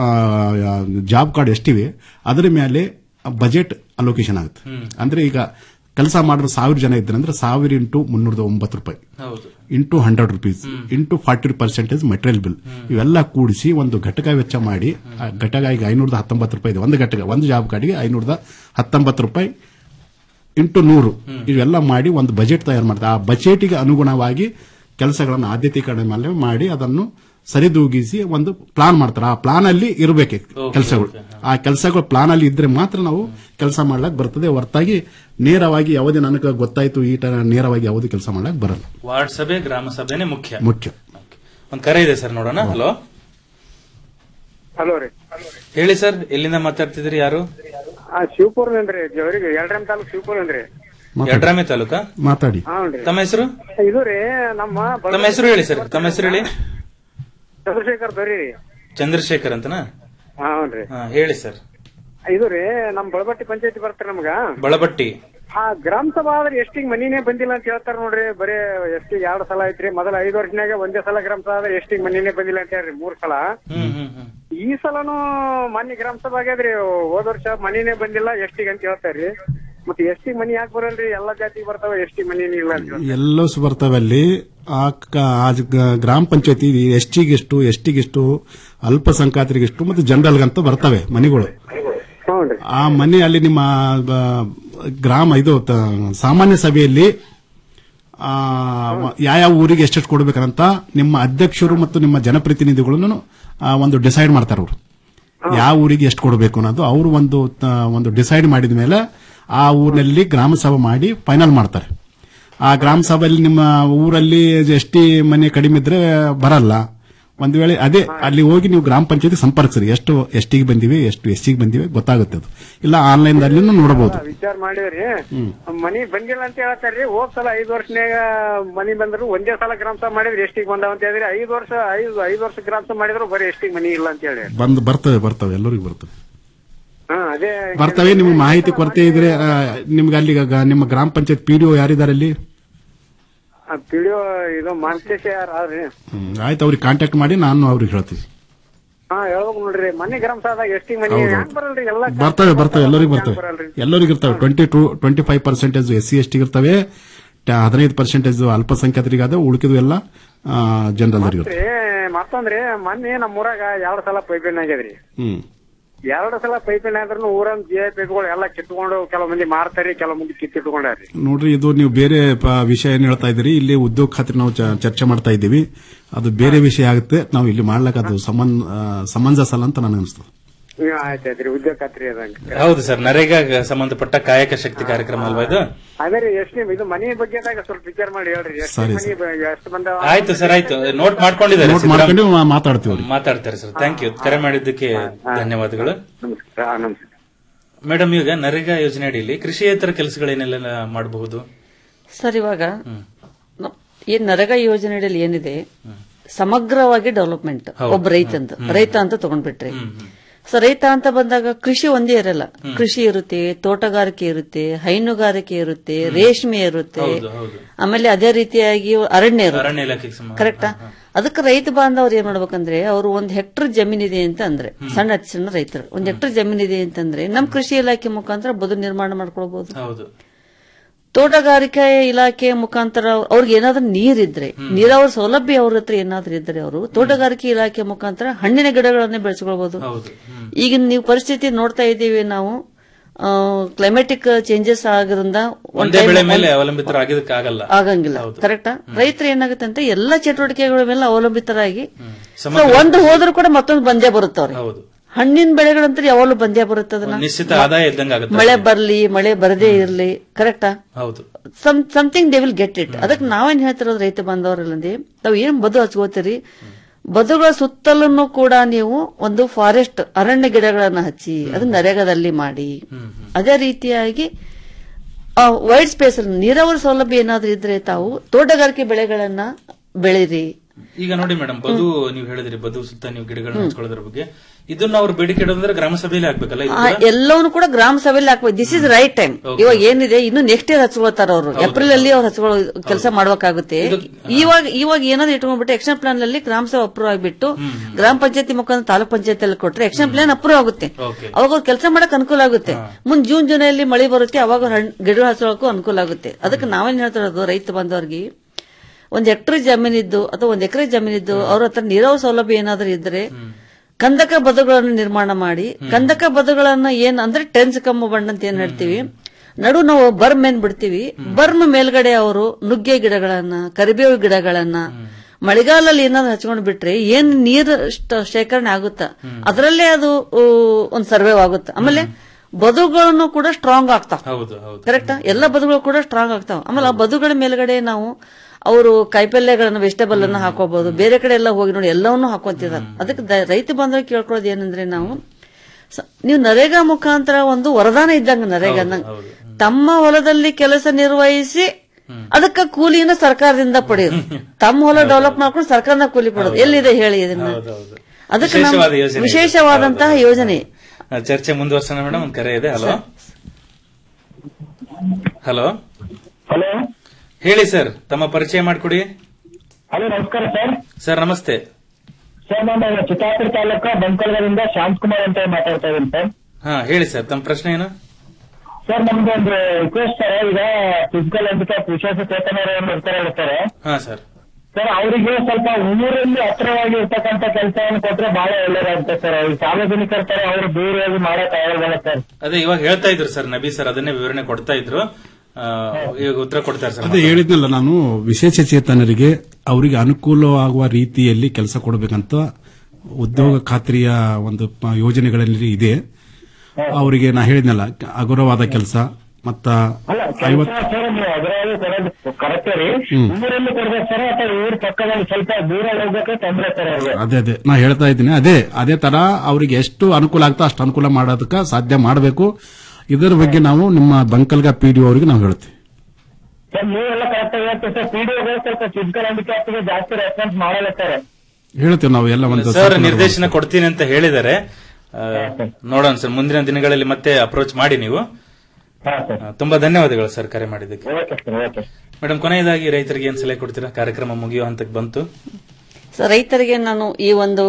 S2: ಜಾಬ್ ಕಾರ್ಡ್ ಎಷ್ಟಿವೆ ಅದರ ಮೇಲೆ ಬಜೆಟ್ ಅಲೋಕೇಶನ್ ಆಗುತ್ತೆ ಅಂದ್ರೆ ಈಗ ಕೆಲಸ ಮಾಡಿರೋ ಸಾವಿರ ಜನ ಇದ್ರೆ ಅಂದ್ರೆ ಸಾವಿರ ಇಂಟು ಮುನ್ನೂರದ ಒಂಬತ್ತು ರೂಪಾಯಿ
S1: ಹೌದು
S2: into hundred rupees into forty percentage material bill ಇವೆಲ್ಲ ಕೂಡಿಸಿ ಒಂದು ಘಟಕ ವೆಚ್ಚ ಮಾಡಿ ಆ ಘಟಕ ಈಗ ಐನೂರದ ಹತ್ತೊಂಬತ್ತು ರೂಪಾಯಿ ಇದೆ ಒಂದು ಘಟಕ ಒಂದು ಜಾಬ್ ಕಾರ್ಡ್ಗೆ ಐನೂರದ ಹತ್ತೊಂಬತ್ತು ರೂಪಾಯಿ ಇಂಟು ನೂರು ಇವೆಲ್ಲ ಮಾಡಿ ಒಂದು ಬಜೆಟ್ ತಯಾರು ಮಾಡ್ತಾರೆ ಆ ಬಜೆಟ್ಗೆ ಅನುಗುಣವಾಗಿ ಕೆಲಸಗಳನ್ನು ಆದ್ಯತೀಕರಣ ಮೇಲೆ ಮಾಡಿ ಅದನ್ನು ಸರಿದೂಗಿಸಿ ಒಂದು ಪ್ಲಾನ್ ಮಾಡ್ತಾರೆ ಆ ಪ್ಲಾನ್ ಅಲ್ಲಿ ಇರಬೇಕು ಕೆಲಸಗಳು ಆ ಕೆಲಸಗಳು ಪ್ಲಾನ್ ಅಲ್ಲಿ ಇದ್ರೆ ಮಾತ್ರ ನಾವು ಕೆಲಸ ಮಾಡ್ಲಕ್ ಬರ್ತದೆ ಹೊರತಾಗಿ ನೇರವಾಗಿ ಯಾವುದೇ ನನಗೆ ಗೊತ್ತಾಯ್ತು ಈ ತರ ನೇರವಾಗಿ ಯಾವುದೇ ಕೆಲಸ ಮಾಡ್ಲಕ್ ಬರಲ್ಲ
S1: ವಾರ್ಡ್ ಸಭೆ ಗ್ರಾಮ ಸಭೆನೇ ಮುಖ್ಯ
S2: ಮುಖ್ಯ
S1: ಒಂದ್ ಕರೆ ಇದೆ ಸರ್ ನೋಡೋಣ ಹಲೋ
S3: ಹಲೋ ರೀ
S1: ಹೇಳಿ ಸರ್ ಎಲ್ಲಿಂದ ಮಾತಾಡ್ತಿದ್ರಿ ಯಾರು
S3: ಆ ಶಿವಪುರದಿಂದ್ರಿ ಜವರಿಗೆ ಎರಡ್ರಾಮ್ ತಾಲೂಕ್ ಶಿವಪುರದಿಂದ್ರಿ
S1: ಯಡ್ರಾಮಿ ತಾಲೂಕಾ
S2: ಮಾತಾಡಿ
S3: ಹಾನ್ರಿ
S1: ತಮ್ಮ ಹೆಸರು
S3: ಇದು ರೀ ನಮ್ಮ ಬಳ-
S1: ತಮ್ಮ ಹೆಸರು ಹೇಳಿ ಸರ್ ತಮ್ಮ ಹೆಸರು ಹೇಳಿ
S3: ಚಂದ್ರಶೇಖರ್ ದೊರಿ ರೀ
S1: ಚಂದ್ರಶೇಖರ್ ಅಂತನಾ
S3: ಹಾನ್ರಿ
S1: ಹಾ, ಹೇಳಿ ಸರ್
S3: ಇದು ರೀ ನಮ್ ಬಳಬಟ್ಟಿ ಪಂಚಾಯತಿ ಬರ್ತಾರೆ ನಮ್ಗ
S1: ಬಳಬಟ್ಟಿ
S3: ಆ ಗ್ರಾಮ ಸಭಾ ಆದ್ರೆ ಎಷ್ಟಿಗೆ ಮನಿನೇ ಬಂದಿಲ್ಲ ಅಂತ ಹೇಳ್ತಾರ ನೋಡ್ರಿ ಬರೀ ಎಷ್ಟಿಗೆ ಎರಡ್ ಸಲ ಐತ್ರಿ ಮೊದಲ ಐದು ವರ್ಷನಾಗ ಒಂದೇ ಸಲ ಗ್ರಾಮ ಸಭಾ ಆದ್ರೆ ಎಷ್ಟಿಗೆ ಮನಿನೇ ಬಂದಿಲ್ಲ ಅಂತ ಹೇಳ್ರಿ ಮೂರ್ ಸಲ
S1: ಹ್ಮ್ ಹ್ಮ್ ಹ್ಮ್
S3: ಈ ಸಲನು ಮೊನ್ನೆ ಗ್ರಾಮ ಸಭಾ ಆಗ್ಯದ್ರಿ ಹೋದ ವರ್ಷ ಮನಿನೇ ಬಂದಿಲ್ಲ ಎಷ್ಟಿಗೆ ಅಂತ ಹೇಳ್ತಾರ್ರಿ ಮತ್ತೆ ಎಷ್ಟಿಗೆ ಮನಿ ಯಾಕೆ ಬರಲ್ರಿ ಎಲ್ಲಾ ಜಾತಿಗೆ ಬರ್ತಾವ ಎಷ್ಟಿಗೆ ಮನಿನೇ ಇಲ್ಲ ಅಂತ ಹೇಳ್ತಾರೆ.
S2: ಎಲ್ಲೋ ಬರ್ತವೆ ಅಲ್ಲಿ ಆ ಕ- ಆ ಗ- ಗ್ರಾಮ ಪಂಚಾಯತಿ ಎಷ್ಟಿಗೆಷ್ಟು ಎಷ್ಟಿಗೆಷ್ಟು ಅಲ್ಪಸಂಖ್ಯಾತರಿಗೆಷ್ಟು ಮತ್ತು ಜನರಲ್ಗಂತ ಬರ್ತವೆ ಮನೆಗಳು
S3: ಹ್ಞೂನ್ರಿ
S2: ಆ ಮನೆ ಅಲ್ಲಿ ನಿಮ್ಮ ಬ- ಗ್ರಾಮ ಇದು ತ- ಸಾಮಾನ್ಯ ಸಭೆಯಲ್ಲಿ ಆ, ಯಾವ್ಯಾವ ಊರಿಗೆ ಎಷ್ಟೆಷ್ಟು ಕೊಡ್ಬೇಕಂತ ನಿಮ್ಮ ಅಧ್ಯಕ್ಷರು ಮತ್ತು ನಿಮ್ಮ ಜನಪ್ರತಿನಿಧಿಗಳನ್ನು ಆ, ಒಂದು ಡಿಸೈಡ್ ಮಾಡ್ತಾರೆ ಅವರು ಯಾವ ಊರಿಗೆ ಎಷ್ಟು ಕೊಡಬೇಕು ಅನ್ನೋದು ಅವರು ಒಂದು ತ- ಒಂದು ಡಿಸೈಡ್ ಮಾಡಿದ ಮೇಲೆ ಆ ಊರಿನಲ್ಲಿ ಗ್ರಾಮ ಸಭೆ ಮಾಡಿ ಫೈನಲ್ ಮಾಡ್ತಾರೆ ಆ ಗ್ರಾಮ ಸಭೆಯಲ್ಲಿ ನಿಮ್ಮ ಊರಲ್ಲಿ ಎಷ್ಟಿ ಮನೆ ಕಡಿಮೆ ಇದ್ರೆ ಬರಲ್ಲ ಒಂದ್ ವೇಳೆ ಅದೇ ಅಲ್ಲಿ ಹೋಗಿ ನೀವು ಗ್ರಾಮ ಪಂಚಾಯತಿ ಸಂಪರ್ಕಿಸ್ರಿ ಎಷ್ಟು ಎಷ್ಟಿಗೆ ಬಂದಿವೆ ಎಷ್ಟು ಎಷ್ಟಿಗೆ ಬಂದಿವೆ ಗೊತ್ತಾಗುತ್ತೆ ಅದು ಇಲ್ಲ ಆನ್ಲೈನ್ ದಲ್ಲಿ ನೋಡಬಹುದು
S3: ವಿಚಾರ ಮಾಡಿದ್ರಿ ಮನಿ ಬಂದಿಲ್ಲ ಅಂತ ಹೇಳ್ತಾರ್ರಿ ಹೋದ್ ಸಲ ಐದ್ ವರ್ಷನ್ಯಾಗ ಮನಿ ಬಂದ್ರು ಒಂದೇ ಸಲ ಗ್ರಾಮ ಸಭಾ ಮಾಡಿದ್ರೆ ಎಷ್ಟಿಗೆ ಬಂದಾವ ಅಂತ ಹೇಳಿದ್ರಿ ಐದ್ ವರ್ಷ ಐದು ಐದ್ ವರ್ಷ ಗ್ರಾಮ ಸಭಾ ಮಾಡಿದ್ರು ಬರೀ ಎಷ್ಟಿಗೆ ಮನಿ ಇಲ್ಲ ಅಂತ ಹೇಳಿ
S2: ಬಂದ್ ಬರ್ತವೆ ಬರ್ತವೆ ಎಲ್ಲರಿಗೂ ಬರ್ತವೆ
S3: ಹಾ ಅದೇ
S2: ಬರ್ತವೆ ನಿಮ್ಗೆ ಮಾಹಿತಿ ಕೊರತೆ ಇದ್ರೆ ಆ, ನಿಮ್ಗೆ ಅಲ್ಲಿ ಗ- ನಿಮ್ಮ ಗ್ರಾಮ ಪಂಚಾಯತ್ ಪಿಡಿಒ ಯಾರಿದ್ದಾರೆ ಅಲ್ಲಿ
S3: ಪಿಡಿಯೋ ಇದು ಮಾಂತೇಶ ಯಾರ ಆದ್ರಿ
S2: ಹ್ಮ್, ಆಯ್ತು ಅವ್ರಿಗೆ ಕಾಂಟ್ಯಾಕ್ಟ್ ಮಾಡಿ ನಾನು ಅವ್ರಿಗೆ ಹೇಳ್ತೀವಿ
S3: ಹಾ ಹೇಳ್ಬೇಕು ನೋಡ್ರಿ ಮನಿ ಗ್ರಾಮ ಸಭಾದಾಗ ಎಷ್ಟಿಗೆ ಮನಿ
S2: ಹೌದು.
S3: ಯಾಕೆ ಬರಲ್ರಿ ಎಲ್ಲಾ
S2: ಬರ್ತವೆ ಬರ್ತವೆ ಎಲ್ಲರಿಗೂ ಬರ್ತವೆ
S3: ಬರಲ್ರಿ
S2: ಎಲ್ಲರಿಗೂ ಇರ್ತವೆ twenty two twenty five percentage S C S T ಇರ್ತವೆ ಟ- ಹದಿನೈದು ಪರ್ಸೆಂಟೇಜ್ ಅಲ್ಪಸಂಖ್ಯಾತರಿಗಾದ ಉಳಿಕಿದ್ವು ಎಲ್ಲ ಜನರಲ್ ಇರ್ತವೆ
S3: ಮತ್ರಿ ಮತ್ತೊಂದ್ರಿ ಮೊನ್ನೆ ನಮ್ಮ ಊರಾಗ ಎರಡ್ ಸಲ ಪೈಪೇನ್ ಆಗ್ಯದ್ರಿ
S2: ಹ್ಮ್
S3: ಎರಡು ಸಲ ಪೈಪೇನ್ ಆದ್ರೂ ಊರನ್ ಜಿ ಐ ಪೈಪ್ಗಳು ಎಲ್ಲ ಕಿತ್ಕೊಂಡು ಕೆಲವು ಮಂದಿ ಮಾರ್ತಾರಿ ಕೆಲವು ಮಂದಿ ಕಿತ್ತಿಟ್ಕೊಂಡಾರಿ
S2: ನೋಡ್ರಿ ಇದು ನೀವು ಬೇರೆ ಪ- ವಿಷಯ ಏನ್ ಹೇಳ್ತಾ ಇದ್ದೀರಿ ಇಲ್ಲಿ ಉದ್ಯೋಗ ಖಾತ್ರಿ ನಾವು ಚ- ಚರ್ಚೆ ಮಾಡ್ತಾ ಇದ್ದೀವಿ ಅದು ಬೇರೆ ವಿಷಯ ಆಗುತ್ತೆ ನಾವು ಇಲ್ಲಿ ಮಾಡ್ಲಕ್ಕ ಅದು ಸಂಬಂಧ ಆ, ಸಮಂಜಸ ಅಲ್ಲ ಅಂತ ನನಗೆ ಅನಿಸ್ತದೆ
S3: ಆಯ್ತಾಯ್ತ್ರಿ ಉದ್ಯೋಗ ಖಾತ್ರಿ ಅದಂಗ
S1: ಹೌದು ಸರ್ ನರೇಗಾ ಸಂಬಂಧಪಟ್ಟ ಕಾಯಕ ಶಕ್ತಿ ಕಾರ್ಯಕ್ರಮ ಅಲ್ವಾ ಇದು
S3: ಅದೇ ರೀ ಎಷ್ಟು ಇದು ಮನಿ ಬಗ್ಗೆದಾಗ ಸ್ವಲ್ಪ ವಿಚಾರ ಮಾಡಿ ಹೇಳ್ರಿ ಎಷ್ಟು
S2: ಸರಿ,
S3: ಮನಿ ಬ- ಎಷ್ಟು ಬಂದಾವ
S1: ಆಯ್ತು ಸರ್ ಆಯ್ತು ನೋಟ್ ಮಾಡ್ಕೊಂಡಿದ್ದಾರೆ
S2: ನೋಟ್ ಮಾಡ್ಕೊಂಡು ಮಾ- ಮಾತಾಡ್ತೀವಿ ಅವ್ರಿಗೆ.
S1: ಮಾತಾಡ್ತಾರೆ ಸರ್ ಥ್ಯಾಂಕ್ ಯು ಕರೆ ಮಾಡಿದ್ದಕ್ಕೆ ಧನ್ಯವಾದಗಳು
S3: ನಮಸ್ಕಾರ ಹಾ, ನಮಸ್ಕಾರ
S1: ಮೇಡಮ್ ಈಗ ನರೇಗಾ ಯೋಜನೆ ಅಡಿಯಲ್ಲಿ ಕೃಷಿಯೇತರ ಕೆಲಸಗಳೇನೆಲ್ಲ ಮಾಡಬಹುದು
S5: ಸರ್ ಇವಾಗ ನ- ಏನ್ ನರೇಗಾ ಯೋಜನೆಯಲ್ಲಿ ಏನಿದೆ ಸಮಗ್ರವಾಗಿ ಡೆವಲಪ್ಮೆಂಟ್ ಒಬ್ಬ ರೈತಂತ ರೈತ ಅಂತ ತಗೊಂಡ್ಬಿಟ್ರಿ ಸೊ ರೈತ ಅಂತ ಬಂದಾಗ ಕೃಷಿ ಒಂದೇ ಇರಲ್ಲ ಕೃಷಿ ಇರುತ್ತೆ ತೋಟಗಾರಿಕೆ ಇರುತ್ತೆ ಹೈನುಗಾರಿಕೆ ಇರುತ್ತೆ ರೇಷ್ಮೆ ಇರುತ್ತೆ
S1: ಹೌದು ಹೌದು
S5: ಆಮೇಲೆ ಅದೇ ರೀತಿಯಾಗಿ ಅರಣ್ಯ ಇರುತ್ತೆ
S1: ಅರಣ್ಯ ಇಲಾಖೆಗೆ ಸಂಬಂಧ
S5: ಕರೆಕ್ಟಾ ಅದಕ್ಕೆ ರೈತ ಬಾಂಧವ್ರು ಏನ್ ಮಾಡ್ಬೇಕಂದ್ರೆ ಅವರು ಒಂದ್ ಹೆಕ್ಟರ್ ಜಮೀನಿದೆ ಅಂತ ಅಂದ್ರೆ ಸಣ್ಣ ಅತಿ ಸಣ್ಣ ರೈತರು ಒಂದ್ ಹೆಕ್ಟರ್ ಜಮೀನಿದೆ ಅಂತಂದ್ರೆ ನಮ್ ಕೃಷಿ ಇಲಾಖೆ ಮುಖಾಂತರ ಬದು ನಿರ್ಮಾಣ ಮಾಡ್ಕೊಳ್ಬಹುದು
S1: ಹೌದು
S5: ತೋಟಗಾರಿಕೆ ಇಲಾಖೆ ಮುಖಾಂತರ ಅವ್ರಿಗೆ ಏನಾದ್ರೂ ನೀರಿದ್ರೆ ನೀರಾವರಿ ಸೌಲಭ್ಯ ಅವ್ರ ಹತ್ರ ಏನಾದ್ರೂ ಇದ್ರೆ ಅವರು ತೋಟಗಾರಿಕೆ ಇಲಾಖೆ ಮುಖಾಂತರ ಹಣ್ಣಿನ ಗಿಡಗಳನ್ನೇ ಬೆಳೆಸ್ಕೊಳ್ಬಹುದು
S1: ಹೌದು
S5: ಈಗಿನ ನೀವು ಪರಿಸ್ಥಿತಿ ನೋಡ್ತಾ ಇದ್ದೀವಿ ನಾವು ಕ್ಲೈಮೆಟಿಕ್ ಚೇಂಜಸ್ ಆಗೋದ್ರಿಂದ ಒಂದ್
S1: ಒಂದೇ
S5: time
S1: ಬೆಳೆ ಮೇಲೆ ಅವಲಂಬಿತರಾಗಿದ್ದಕ್ಕೆ ಆಗಲ್ಲ
S5: ಆಗಂಗಿಲ್ಲ ಕರೆಕ್ಟಾ ರೈತರು ಏನಾಗುತ್ತೆ ಅಂತ ಎಲ್ಲಾ ಚಟುವಟಿಕೆಗಳ ಮೇಲೆ ಅವಲಂಬಿತರಾಗಿ
S1: ಸಮಗ್ರ-
S5: So, ಒಂದು ಹೋದ್ರೂ ಕೂಡ ಮತ್ತೊಂದು ಬಂದೇ ಬರುತ್ತವ್ರೆ
S1: ಹೌದು
S5: ಹಣ್ಣಿನ ಬೆಳೆಗಳಂತೂ ಯಾವಾಗಲೂ ಬಂದೇ ಬರುತ್ತೆ ಅದನ್ನ
S1: ನಿಶ್ಚಿತ ಆದಾಯ ಇದ್ದಂಗೆ ಆಗುತ್ತೆ
S5: ಮಳೆ ಬರ್ಲಿ ಮಳೆ ಬರದೇ ಇರ್ಲಿ ಕರೆಕ್ಟಾ
S1: ಹೌದು
S5: something they will get it ಅದಕ್ಕೆ ನಾವೇನ್ ಹೇಳ್ತಿರೋದು ರೈತ ಬಾಂಧವರಲ್ಲಿ ತಾವ್ ಏನ್ ಬದು ಹಚ್ಕೋತೀರಿ ಬದುಗಳ ಸುತ್ತಲೂ ಕೂಡ ನೀವು ಒಂದು ಫಾರೆಸ್ಟ್ ಅರಣ್ಯ ಗಿಡಗಳನ್ನ ಹಚ್ಚಿ ಅದನ್ನ ನರೇಗಾದಲ್ಲಿ ಮಾಡಿ ಅದೇ ರೀತಿಯಾಗಿ ವೈಡ್ ಸ್ಪೇಸ್ ನೀರಾವರಿ ಸೌಲಭ್ಯ ಏನಾದ್ರೂ ಇದ್ರೆ ತಾವು ತೋಟಗಾರಿಕೆ ಬೆಳೆಗಳನ್ನ ಬೆಳೀರಿ
S1: ಈಗ ನೋಡಿ ಮೇಡಮ್ ಬದು ನೀವು ಹೇಳಿದ್ರಿ ಬದು ಸುತ್ತ ನೀವು ಗಿಡಗಳನ್ನ ಹಚ್ಕೊಳ್ಳೋದ್ರ ಬಗ್ಗೆ ಇದನ್ನ ಅವ್ರು ಬೇಡಿಕೆ ಇಡೋದಂದ್ರೆ ಗ್ರಾಮ ಸಭೆಯಲ್ಲಿ ಆಗ್ಬೇಕಲ್ಲ ಇದು
S5: ಆ,
S1: ಕೂಡ?
S5: ಎಲ್ಲವನ್ನೂ ಕೂಡ ಗ್ರಾಮ ಸಭೆಯಲ್ಲಿ ಹಾಕ್ಬೇಕು ದಿಸ್ ಇಸ್ ರೈಟ್ ಟೈಮ್ ಇವಾಗ ಏನಿದೆ ಇನ್ನು ನೆಕ್ಸ್ಟ್ ಇಯರ್ ಹಚ್ಕೊಳ್ತಾರ ಅವರು ಏಪ್ರಿಲ್ ಅಲ್ಲಿ ಅವ್ರು ಹಚ್ಕೊಳ್ಳೋ ಕೆಲಸ ಮಾಡ್ಬೇಕಾಗುತ್ತೆ ಇವಾಗ ಇವಾಗ ಏನಾದ್ರು ಇಟ್ಕೊಂಡ್ಬಿಟ್ಟು ಎಕ್ಷನ್ ಪ್ಲಾನ್ ಅಲ್ಲಿ ಗ್ರಾಮ ಸಭೆ ಅಪ್ರೂವ್ ಆಗ್ಬಿಟ್ಟು ಗ್ರಾಮ ಪಂಚಾಯತಿ ಮುಖಾಂತರ ತಾಲೂಕ್ ಪಂಚಾಯತ್ ಅಲ್ಲಿ ಕೊಟ್ರೆ ಎಕ್ಷನ್ ಪ್ಲಾನ್ ಅಪ್ರೂವ್ ಆಗುತ್ತೆ
S1: Okay.
S5: ಅವಾಗ ಅವ್ರು ಕೆಲಸ ಮಾಡಕ್ ಅನುಕೂಲ ಆಗುತ್ತೆ ಮುಂದ್ ಜೂನ್ ಜುಲೈಲಿ ಮಳೆ ಬರುತ್ತೆ ಅವಾಗ ಹಣ್- ಗಿಡ ಹಚ್ಕೊಳ್ಳೋಕ್ಕೂ ಅನುಕೂಲ ಆಗುತ್ತೆ ಅದಕ್ಕೆ ನಾವೇನ್ ಹೇಳ್ತಿರೋದು ರೈತ ಬಂದವ್ರಿಗೆ ಒಂದ್ ಹೆಕ್ಟರ್ ಜಮೀನಿದ್ದು ಅಥವಾ ಒಂದ್ ಎಕರೆ ಜಮೀನಿದ್ದು ಅವ್ರ ಹತ್ರ ನೀರಾವರಿ ಸೌಲಭ್ಯ ಏನಾದ್ರೂ ಇದ್ರೆ ಕಂದಕ ಬದುಗಳನ್ನು ನಿರ್ಮಾಣ ಮಾಡಿ ಕಂದಕ ಬದುಗಳನ್ನ ಏನ್ ಅಂದ್ರೆ ಟೆನ್ಸ್ ಕಮ್ಮು ಬಣ್ಣ ಅಂತ ಏನ್ ಹೇಳ್ತೀವಿ ನಡು ನಾವು ಬರ್ಮ್ ಏನ್ ಬಿಡ್ತೀವಿ ಬರ್ಮ್ ಮೇಲ್ಗಡೆ ಅವರು ನುಗ್ಗೆ ಗಿಡಗಳನ್ನ ಕರಿಬೇವು ಗಿಡಗಳನ್ನ ಮಳೆಗಾಲದಲ್ಲಿ ಏನಾದ್ರು ಹಚ್ಕೊಂಡ್ ಬಿಟ್ರೆ ಏನ್ ನೀರು ಷ್ಟ- ಶೇಖರಣೆ ಆಗುತ್ತಾ ಅದರಲ್ಲೇ ಅದು ಊ, ಒಂದ್ ಸರ್ವೇ ಆಗುತ್ತೆ ಆಮೇಲೆ ಬದುಗಳನ್ನು ಕೂಡ ಸ್ಟ್ರಾಂಗ್ ಆಗ್ತಾವ
S1: ಹೌದು ಹೌದು
S5: ಕರೆಕ್ಟಾ ಎಲ್ಲ ಬದುಗಳು ಕೂಡ ಸ್ಟ್ರಾಂಗ್ ಆಗ್ತಾವ ಆಮೇಲೆ ಆ ಬದುಗಳ ಮೇಲ್ಗಡೆ ನಾವು ಅವರು ಕಾಯಿಪಲ್ಯಗಳನ್ನ ವೆಜಿಟೇಬಲ್ ಅನ್ನ ಹಾಕೋಬಹುದು ಬೇರೆ ಕಡೆ ಎಲ್ಲ ಹೋಗಿ ನೋಡಿ ಎಲ್ಲವನ್ನೂ ಹಾಕೊಂತಿದ್ದಾರೆ ಅದಕ್ಕೆ ದ- ರೈತ ಬಂದ್ರೆ ಕೇಳ್ಕೊಳ್ಳೋದು ಏನಂದ್ರೆ ನಾವು ಸ- ನೀವು ನರೇಗಾ ಮುಖಾಂತರ ಒಂದು ವರದಾನ ಇದ್ದಂಗ ನರೇಗಾ ಅನ್ನಂಗ್. ತಮ್ಮ ಹೊಲದಲ್ಲಿ ಕೆಲಸ ನಿರ್ವಹಿಸಿ ಅದಕ್ಕ ಕೂಲಿನ ಸರ್ಕಾರದಿಂದ ಪಡೆಯೋದು ತಮ್ಮ ಹೊಲ ಡೆವಲಪ್ ಮಾಡ್ಕೊಂಡು ಸರ್ಕಾರದಿಂದ ಕೂಲಿ ಪಡೆಯೋದು ಎಲ್ಲಿದೆ ಹೇಳಿ ಇದನ್ನ
S1: ಹೌದೌದು.
S5: ಅದಕ್ಕೆ ನಮ್ಮ
S1: ವಿಶೇಷವಾದ ಯೋಜನೆ ಇದು.
S5: ವಿಶೇಷವಾದಂತಹ ಯೋಜನೆ
S1: ಆ, ಚರ್ಚೆ ಮುಂದುವರ್ಸೋಣ ಮೇಡಮ್ ಒಂದು ಕರೆ ಇದೆ ಹಲೋ ಹಲೋ
S7: ಹಲೋ
S1: ಹೇಳಿ ಸರ್ ತಮ್ಮ ಪರಿಚಯ ಮಾಡಿಕೊಡಿ
S7: ಹಲೋ ನಮಸ್ಕಾರ ಸರ್
S1: ಸರ್ ನಮಸ್ತೆ
S7: ಸರ್ ನಾನು ಚಿತ್ತಾಪುರ ತಾಲೂಕು ಬಂಕಲ್ಗದಿಂದ ಶಾಂತಕುಮಾರ್ ಅಂತ ಮಾತಾಡ್ತಾ ಇದ್ದೀನಿ ಸರ್
S1: ಹಾ ಹೇಳಿ ಸರ್ ತಮ್ಮ ಪ್ರಶ್ನೆ ಏನು
S7: ಸರ್ ನಮ್ದು ಒಂದು ರಿಕ್ವೆಸ್ಟ್ ಸರ್ ಈಗ ಫಿಸಿಕಲ್ ಹ್ಯಾಂಡಿಕ್ಯಾಪ್ ವಿಶೇಷ ಚೇತನರು ಇರ್ತಾರಲ್ಲ ಸರ್
S1: ಹಾ ಸರ್
S7: ಸರ್ ಅವರಿಗೆ ಸ್ವಲ್ಪ ಊರಲ್ಲಿ ಹತ್ರವಾಗಿ ಇರ್ತಕ್ಕಂಥ ಕೆಲಸವನ್ನು ಕೊಟ್ರೆ ಬಹಳ ಒಳ್ಳೇದಾಗುತ್ತೆ ಸರ್ ಈ ಸಾರ್ವಜನಿಕರ ತರ ಅವರು ದೂರ ಹೋಗಿ ಮಾಡಕ್ ಆಗಲ್ಲ ಸರ್
S1: ಅದೇ ಇವಾಗ ಹೇಳ್ತಾ ಇದ್ರು ಸರ್ ನಬಿ ಸರ್ ಅದನ್ನೇ ವಿವರಣೆ ಕೊಡ್ತಾ ಇದ್ರು ಆ, ಇವಾಗ ಉತ್ತರ ಕೊಡ್ತಾರೆ ಸರ್
S2: ಅದೇ ಹೇಳಿದ್ನಲ್ಲ ನಾನು ವಿಶೇಷ ಚೇತನರಿಗೆ ಅವರಿಗೆ ಅನುಕೂಲವಾಗುವ ರೀತಿಯಲ್ಲಿ ಕೆಲಸ ಕೊಡಬೇಕಂತ ಉದ್ಯೋಗ ಖಾತ್ರಿಯ ಒಂದು ಪ- ಯೋಜನೆಗಳಲ್ಲಿ ಇದೆ ಅವರಿಗೆ ನಾ ಹೇಳಿದ್ನಲ್ಲ ಹಗುರವಾದ ಕೆಲಸ ಮತ್ತ
S7: ಅಲ್ಲ ಕೆಲಸ
S2: ಐವತ್
S7: ಸರ್ ನೀವು ಅದರಲ್ಲಿ ಕೊಡೋದು ಕರೆಕ್ಟ್ ರೀ ಊರಲ್ಲಿ ಕೊಡ್ಬೇಕು ಸರ್ ಅಥವಾ ಊರ್ ಪಕ್ಕದಲ್ಲಿ ಸ್ವಲ್ಪ ದೂರ ಹೋಗ್ಬೇಕು ತೊಂದ್ರೆ ಸರ್ ಅವ್ರಿಗೆ
S2: ಅದೇ ಅದೇ ನಾ ಹೇಳ್ತಾ ಇದ್ದೀನಿ ಅದೇ ಅದೇ ತರ ಅವರಿಗೆ ಎಷ್ಟು ಅನುಕೂಲ ಆಗ್ತಾ ಅಷ್ಟು ಅನುಕೂಲ ಮಾಡೋದಕ್ಕೆ ಸಾಧ್ಯ ಮಾಡಬೇಕು ಇದರ ಬಗ್ಗೆ ನಾವು ನಿಮ್ಮ ಬಂಕಲ್ಗ ಪಿ ಡಿ ಅವರಿಗೆ ನಾವು ಹೇಳ್ತೀವಿ
S7: ಸರ್ ನೀವೆಲ್ಲ ಕರೆಕ್ಟ್ ಆಗಿ ಹೇಳ್ತೀವಿ ಸರ್ ಪಿಡಿಒ ಸ್ವಲ್ಪ ಫಿಸಿಕಲ್ ಹ್ಯಾಂಡಿಕ್ಯಾಪ್ ಗೆ ಜಾಸ್ತಿ ರೆಸ್ಪಾನ್ಸ್ ಮಾಡಲ್ಲ ಸರ್
S2: ಹೇಳ್ತೇವೆ ನಾವು ಎಲ್ಲ ಒಂದು
S1: ಸರ್
S2: ಸರ್ಕಲ್
S1: ನಿರ್ದೇಶನ ಕೊಡ್ತೀನಿ ಅಂತ ಹೇಳಿದ್ದಾರೆ ಆ, ನೋಡೋಣ ಸರ್ ಮುಂದಿನ ದಿನಗಳಲ್ಲಿ ಮತ್ತೆ ಅಪ್ರೋಚ್ ಮಾಡಿ ನೀವು
S7: ಹಾ ಸರ್
S1: ಆ, ತುಂಬಾ ಧನ್ಯವಾದಗಳು ಸರ್ ಕರೆ ಮಾಡಿದ್ದಕ್ಕೆ
S7: ಓಕೆ ಸರ್ ಓಕೆ
S1: ಮೇಡಮ್ ಕೊನೆಯದಾಗಿ ರೈತರಿಗೆ ಏನ್ ಸಲಹೆ ಕೊಡ್ತೀರಾ ಕಾರ್ಯಕ್ರಮ ಮುಗಿಯೋ ಹಂತಕ್ಕೆ ಬಂತು
S5: ಸೊ ರೈತರಿಗೆ ನಾನು ಈ ಒಂದು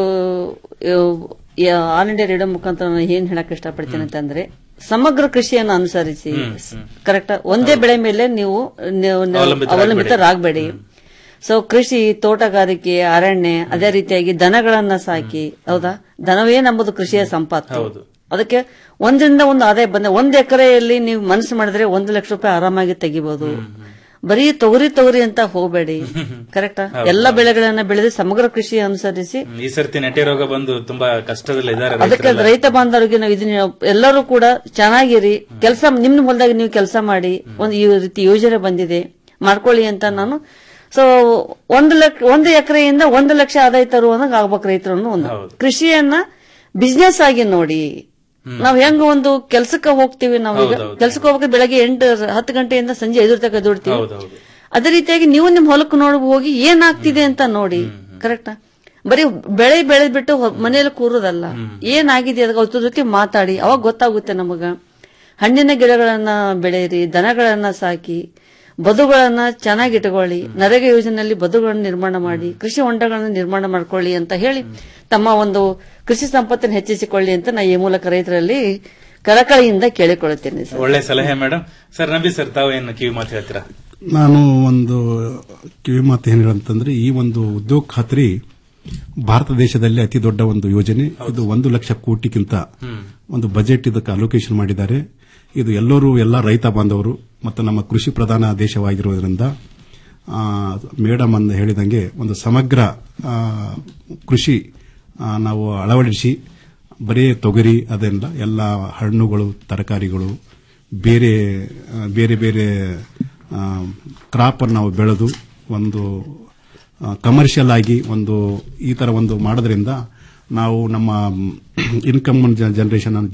S5: ಆಲ್ ಇಂಡಿಯಾ ರೇಡಿಯೋ ಮುಖಾಂತರ ನಾನು ಏನ್ ಹೇಳಕ್ ಇಷ್ಟಪಡ್ತೀನಿ ಅಂತಂದ್ರೆ ಸಮಗ್ರ ಕೃಷಿಯನ್ನು ಅನುಸರಿಸಿ ಕರೆಕ್ಟ್ ಒಂದೇ ಬೆಳೆ ಮೇಲೆ ನೀವು ನೀವು- ನೀವು
S1: ಅವಲಂಬಿತರಾಗ್ಬೇಡಿ.
S5: ಅವಲಂಬಿತರಾಗಬೇಡಿ ಸೊ ಕೃಷಿ ತೋಟಗಾರಿಕೆ ಅರಣ್ಯ ಅದೇ ರೀತಿಯಾಗಿ ದನಗಳನ್ನ ಸಾಕಿ ಹೌದಾ ದನವೇ ನಮ್ಮದು ಕೃಷಿಯ ಸಂಪತ್ತು
S1: ಹೌದು.
S5: ಅದಕ್ಕೆ ಒಂದರಿಂದ ಒಂದು ಆದಾಯ ಬಂದ ಒಂದ್ ಎಕರೆಯಲ್ಲಿ ನೀವು ಮನಸ್ಸು ಮಾಡಿದ್ರೆ ಒಂದು ಲಕ್ಷ ರೂಪಾಯಿ ಆರಾಮಾಗಿ ತೆಗಿಬಹುದು ಬರೀ ತೊಗರಿ ತೊಗರಿ ಅಂತ ಹೋಗಬೇಡಿ ಕರೆಕ್ಟಾ ಎಲ್ಲ ಬೆಳೆಗಳನ್ನ ಬೆಳೆದು ಸಮಗ್ರ ಕೃಷಿ ಅನುಸರಿಸಿ
S1: ಈ ಸರ್ತಿ ನೆಟೆ ರೋಗ ಬಂದು ತುಂಬಾ ಕಷ್ಟದಲ್ಲಿ ಇದ್ದಾರೆ
S5: ಅದಕ್ಕೆ ರೈತ ಬಾಂಧವರಿಗೆ ನಾವು ಇದನ್ನ ಎಲ್ಲರೂ ಕೂಡ ಚೆನ್ನಾಗಿರಿ ಕೆಲಸ ನಿಮ್ ಹೊಲದಾಗ ನೀವು ಕೆಲಸ ಮಾಡಿ ಒಂದು ಈ ರೀತಿ ಯೋಜನೆ ಬಂದಿದೆ ಮಾಡ್ಕೊಳ್ಳಿ ಅಂತ ನಾನು ಸೊ ಒಂದು ಲಕ್ಷ ಒಂದು ಎಕರೆಯಿಂದ ಒಂದು ಲಕ್ಷ ಆದಾಯ ತರುವಂಗ ಆಗ್ಬೇಕು ರೈತರು ಅನ್ನೋ ಒಂದು ಕೃಷಿಯನ್ನ ಬಿಸ್ನೆಸ್ ಆಗಿ ನೋಡಿ ನಾವ್ ಹೆಂಗ ಒಂದು ಕೆಲ್ಸಕ್ಕೆ ಹೋಗ್ತೀವಿ ನಾವೀಗ ಕೆಲ್ಸಕ್ಕೆ ಹೋಗ್ಬೇಕು ಬೆಳಗ್ಗೆ ಎಂಟು ಹತ್ತು ಗಂಟೆಯಿಂದ ಸಂಜೆ ಐದು ತನಕ ದುಡ್ತೀವಿ
S1: ಹೌದೌದು
S5: ಅದೇ ರೀತಿಯಾಗಿ ನೀವು ನಿಮ್ ಹೊಲಕ್ಕೆ ನೋಡ್ ಹೋಗಿ ಏನಾಗ್ತಿದೆ ಅಂತ ನೋಡಿ ಕರೆಕ್ಟಾ ಬರೀ ಬೆಳೆ ಬೆಳೆದ್ಬಿಟ್ಟು ಹೊ- ಮನೇಲಿ ಕೂರೋದಲ್ಲ ಏನಾಗಿದೆ ಅದಕ್ಕೆ ಅದ್ರ ಜೊತೆ ಮಾತಾಡಿ ಅವಾಗ ಗೊತ್ತಾಗುತ್ತೆ ನಮಗ ಹಣ್ಣಿನ ಗಿಡಗಳನ್ನ ಬೆಳೆಯಿರಿ ದನಗಳನ್ನ ಸಾಕಿ ಬದುಗಳನ್ನ ಚೆನ್ನಾಗಿ ಇಟ್ಕೊಳ್ಳಿ ನರೇಗಾ ಯೋಜನೆಯಲ್ಲಿ ಬದುಗಳನ್ನ ನಿರ್ಮಾಣ ಮಾಡಿ ಕೃಷಿ ಹೊಂಡಗಳನ್ನ ನಿರ್ಮಾಣ ಮಾಡ್ಕೊಳ್ಳಿ ಅಂತ ಹೇಳಿ ತಮ್ಮ ಒಂದು ಕೃಷಿ ಸಂಪತ್ತನ್ನು ಹೆಚ್ಚಿಸಿಕೊಳ್ಳಿ ಅಂತ ನಾ ಈ ಮೂಲಕ ರೈತರಲ್ಲಿ ಕಳಕಳಿಯಿಂದ ಕೇಳಿಕೊಳ್ಳುತ್ತೇನೆ ಸರ್
S1: ಒಳ್ಳೆ ಸಲಹೆ ಮೇಡಮ್ ಸರ್ ನಬಿ ಸರ್ ತಾವು ಏನು ಕಿವಿ ಮಾತು ಹೇಳ್ತೀರಾ
S2: ನಾನು ಒಂದು ಕಿವಿ ಮಾತು ಏನು ಹೇಳಂತಂದ್ರೆ ಈ ಒಂದು ಉದ್ಯೋಗ ಖಾತ್ರಿ ಭಾರತ ದೇಶದಲ್ಲಿ ಅತಿ ದೊಡ್ಡ ಒಂದು ಯೋಜನೆ ಇದು ಒಂದು ಲಕ್ಷ ಕೋಟಿಗಿಂತ ಒಂದು ಬಜೆಟ್ ಇದಕ್ಕೆ ಅಲೋಕೇಶನ್ ಮಾಡಿದ್ದಾರೆ ಇದು ಎಲ್ಲರೂ ಎಲ್ಲ ರೈತ ಬಾಂಧವರು ಮತ್ತು ನಮ್ಮ ಕೃಷಿ ಪ್ರಧಾನ ದೇಶವಾಗಿರುವುದರಿಂದ ಆ, ಮೇಡಮ್ ಅಂದ ಹೇಳಿದಂಗೆ ಒಂದು ಸಮಗ್ರ ಆ, ಕೃಷಿ ಆ, ನಾವು ಅಳವಡಿಸಿ ಬರೀ ತೊಗರಿ ಅದೆಲ್ಲ ಎಲ್ಲ ಹಣ್ಣುಗಳು ತರಕಾರಿಗಳು ಬೇರೆ ಆ, ಬೇರೆ ಬೇರೆ ಕ್ರಾಪ್ ಅನ್ನು ನಾವು ಬೆಳೆದು ಒಂದು ಕಮರ್ಷಿಯಲ್ ಆಗಿ ಒಂದು ಈ ತರ ಒಂದು ಮಾಡೋದ್ರಿಂದ ನಾವು ನಮ್ಮ ಇನ್ಕಮ್ ಜನರೇಷನ್